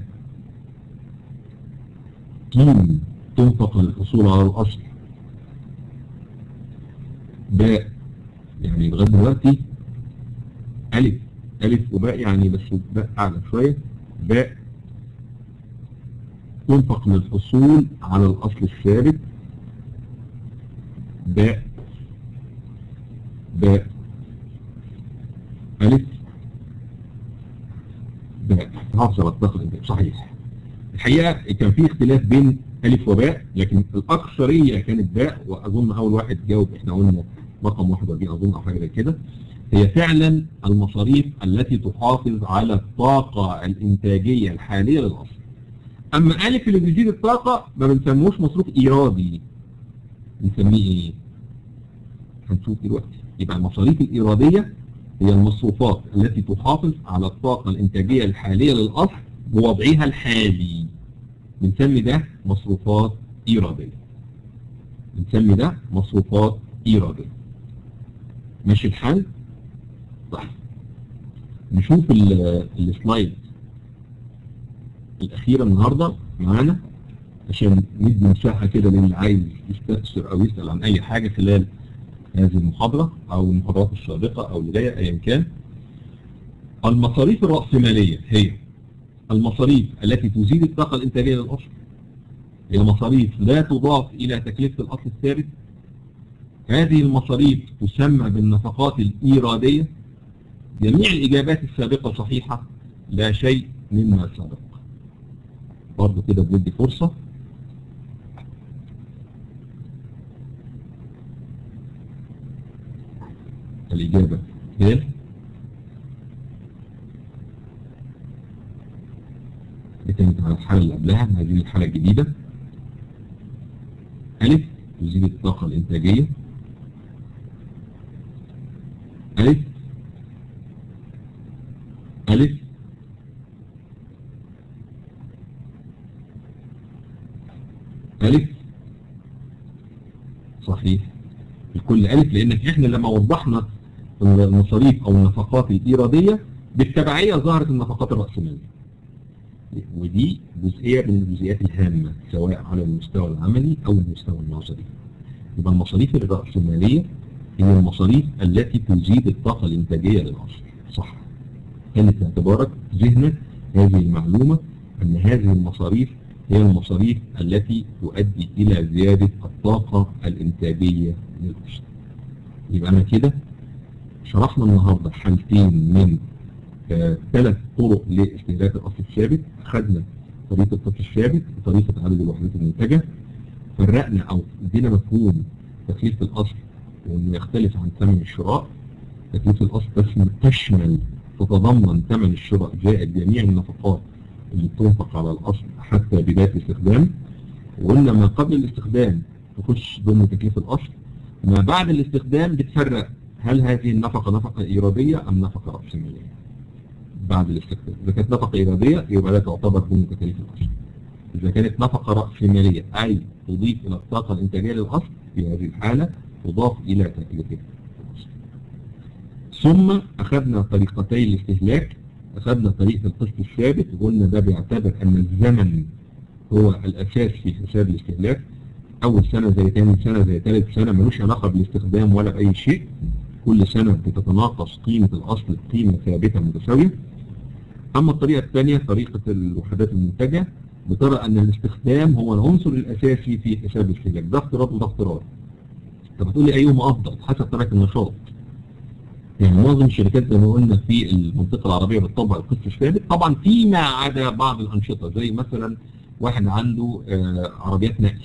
جيم تنفق للحصول على الأصل باء دلوقتي ألف ألف وباء يعني بس باء أعلى شوية باء تنفق للحصول على الأصل الثابت باء باء ألف باء حافظة بطاقة الإنتاج صحيح الحقيقة كان في اختلاف بين ألف وباء لكن الأكثرية كانت باء وأظن أول واحد جاوب إحنا قلنا رقم 41 أظن أو حاجة زي كده هي فعلا المصاريف التي تحافظ على الطاقة الإنتاجية الحالية للأصل أما ألف اللي بيزيد الطاقة ما بنسموش مصروف إيرادي بنسميه إيه؟ هنشوف دلوقتي يبقى المصاريف الإيرادية هي المصروفات التي تحافظ على الطاقة الإنتاجية الحالية للأصل بوضعها الحالي بنسمي ده مصروفات إيرادية بنسمي ده مصروفات إيرادية ماشي الحال؟ صح نشوف السلايد الأخيرة النهاردة معانا عشان ندي مساحة كده للي عايز يستفسر أو يسأل عن أي حاجة خلال هذه المحاضرة أو المحاضرات السابقة أو اللي جاية أيا كان المصاريف الرأسمالية هي المصاريف التي تزيد الطاقة الإنتاجية للأصل هي مصاريف لا تضاف إلى تكلفة الأصل الثابت هذه المصاريف تسمى بالنفقات الإيرادية جميع الإجابات السابقة صحيحة لا شيء مما سبق برضه كده بندي فرصة الإجابة هي كانت على الحالة اللي قبلها هذه الحالة الجديدة ألف تزيد الطاقة الإنتاجية ألف ألف ألف صحيح الكل ألف لأن إحنا لما وضحنا المصاريف أو النفقات الإيرادية بالتبعية ظهرت النفقات الرأسمالية ودي جزئية من الجزئيات الهامة سواء على المستوى العملي أو المستوى النظري يبقى المصاريف الرأسمالية هي المصاريف التي تزيد الطاقة الإنتاجية للأصل صح كانت في اعتبارك ذهنك هذه المعلومة أن هذه المصاريف هي المصاريف التي تؤدي إلى زيادة الطاقة الإنتاجية للأصل يبقى أنا كده شرحنا النهاردة حالتين من ثلاث طرق لاستهلاك الأصل الثابت خدنا طريقة الطاقة الثابت وطريقة عدد الوحدات المنتجة فرقنا أو ادينا مفهوم تكلفة الأصل وإنه يختلف عن ثمن الشراء تكلفة الأصل تشمل تتضمن ثمن الشراء زائد جميع النفقات اللي بتنفق على الأصل حتى بداية الاستخدام وقلنا ما قبل الاستخدام تخش ضمن تكلفة الأصل ما بعد الاستخدام بتفرق هل هذه النفقة نفقة إيرادية أم نفقة رأسمالية بعد الاستخدام إذا كانت نفقة إيرادية يبقى لا تعتبر ضمن تكاليف الأصل إذا كانت نفقة رأسمالية أي تضيف إلى الطاقة الإنتاجية للأصل في هذه الحالة تضاف إلى تكلفة الأصل ثم أخذنا طريقتي الاستهلاك أخذنا طريقة القسط الثابت وقلنا ده بيعتبر أن الزمن هو الأساس في حساب الاستهلاك أول سنة زي تاني سنة زي تالت سنة ملوش علاقة بالاستخدام ولا بأي شيء كل سنة بتتناقص قيمة الأصل بقيمة ثابتة متساوية أما الطريقة الثانية طريقة الوحدات المنتجة بترى أن الاستخدام هو العنصر الأساسي في حساب الاستهلاك ده افتراض وده افتراض طب هتقول لي أيهما أفضل حسب طبيعة النشاط يعني معظم الشركات زي ما قلنا في المنطقة العربية بتطبق القسط الثابت طبعا فيما عدا بعض الأنشطة زي مثلا واحد عنده آه عربيات نقل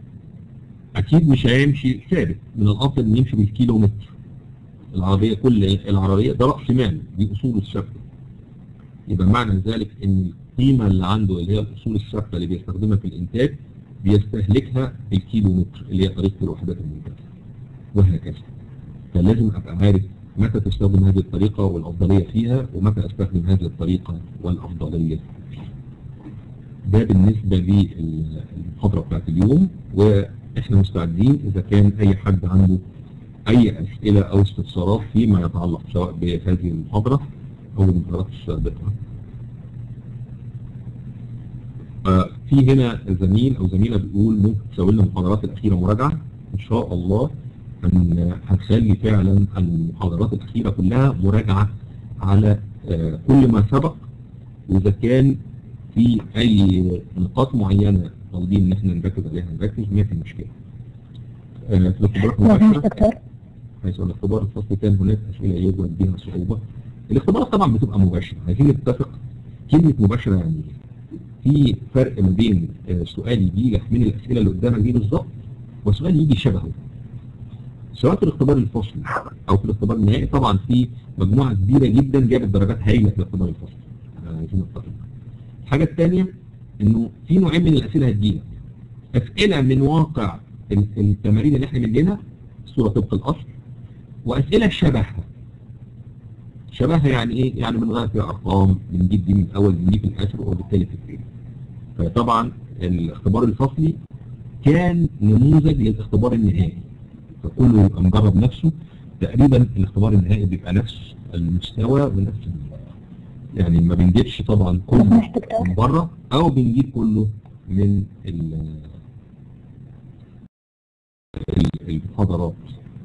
أكيد مش هيمشي ثابت من الأفضل إن يمشي بالكيلو متر العربية كل العربية ده رأس مال دي أصول الثابتة يبقى معنى ذلك إن القيمة اللي عنده اللي هي الأصول الثابتة اللي بيستخدمها في الإنتاج بيستهلكها بالكيلو متر اللي هي طريقة الوحدات المنتجة وهكذا فلازم أبقى عارف متى تستخدم هذه الطريقة والأفضلية فيها ومتى أستخدم هذه الطريقة والأفضلية فيها ده بالنسبة للمحاضرة بتاعت اليوم وإحنا مستعدين إذا كان أي حد عنده أي أسئلة أو استفسارات فيما يتعلق سواء بهذه المحاضرة أو المحاضرات السابقة في هنا زميل أو زميلة بيقول ممكن تسوي لنا المحاضرات الأخيرة مراجعة إن شاء الله هن- هنخلي فعلا المحاضرات الأخيرة كلها مراجعة على آه، كل ما سبق وإذا كان في أي نقاط معينة طالبين إن احنا نركز عليها نركز ما في مشكلة. آه، في الاختبارات
واضح
المباشرة
دكتور
حيث الاختبار الفصل كان هناك أسئلة يوجد بها صعوبة. الاختبارات طبعا بتبقى مباشرة، عايزين نتفق كلمة مباشرة يعني إيه؟ في فرق ما بين آه، سؤال يجي لك من الأسئلة اللي قدامك دي بالظبط وسؤال يجي شبهه. سواء في الاختبار الفصلي أو في الاختبار النهائي طبعا في مجموعة كبيرة جدا جابت درجات هايلة في الاختبار الفصلي. آه، عايزين نتفق. الحاجة الثانية إنه في نوعين من الأسئلة هتجيلك. أسئلة من واقع ال- التمارين اللي احنا مدينها صورة طبق الأصل وأسئلة شبهها شبهها يعني إيه؟ يعني بنغير فيها أرقام بنجيب دي من الأول بنجيب في الآخر وبالتالي في الثاني فطبعا الاختبار الفصلي كان نموذج للاختبار النهائي فكله يبقى مجرب نفسه تقريبا الاختبار النهائي بيبقى نفس المستوى ونفس ال- يعني ما بنجيبش طبعا كله
سمح دكتور
من بره او بنجيب كله من ال- ال- المحاضرات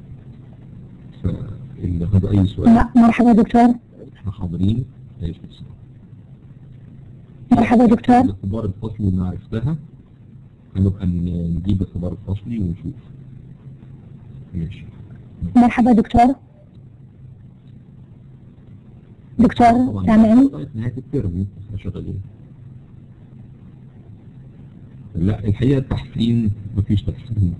فاللي هذا اي سؤال
م- مرحبا دكتور
احنا حاضرين ايش بس
مرحبا دكتور
الاختبار الفصلي اللي عرفتها هنبقى ن- نجيب الاختبار الفصلي ونشوف ماشي
مرحبا دكتور دكتور
طبعا
سامعني
لغاية نهاية الترم احنا شغالين لا الحقيقة التحسين مفيش تحسين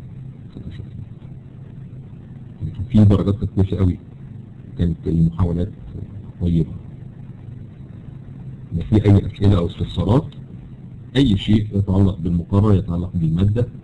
في درجات كانت كويسة قوي كانت المحاولات طيبة ما في أي أسئلة أو استفسارات أي شيء يتعلق بالمقرر يتعلق بالمادة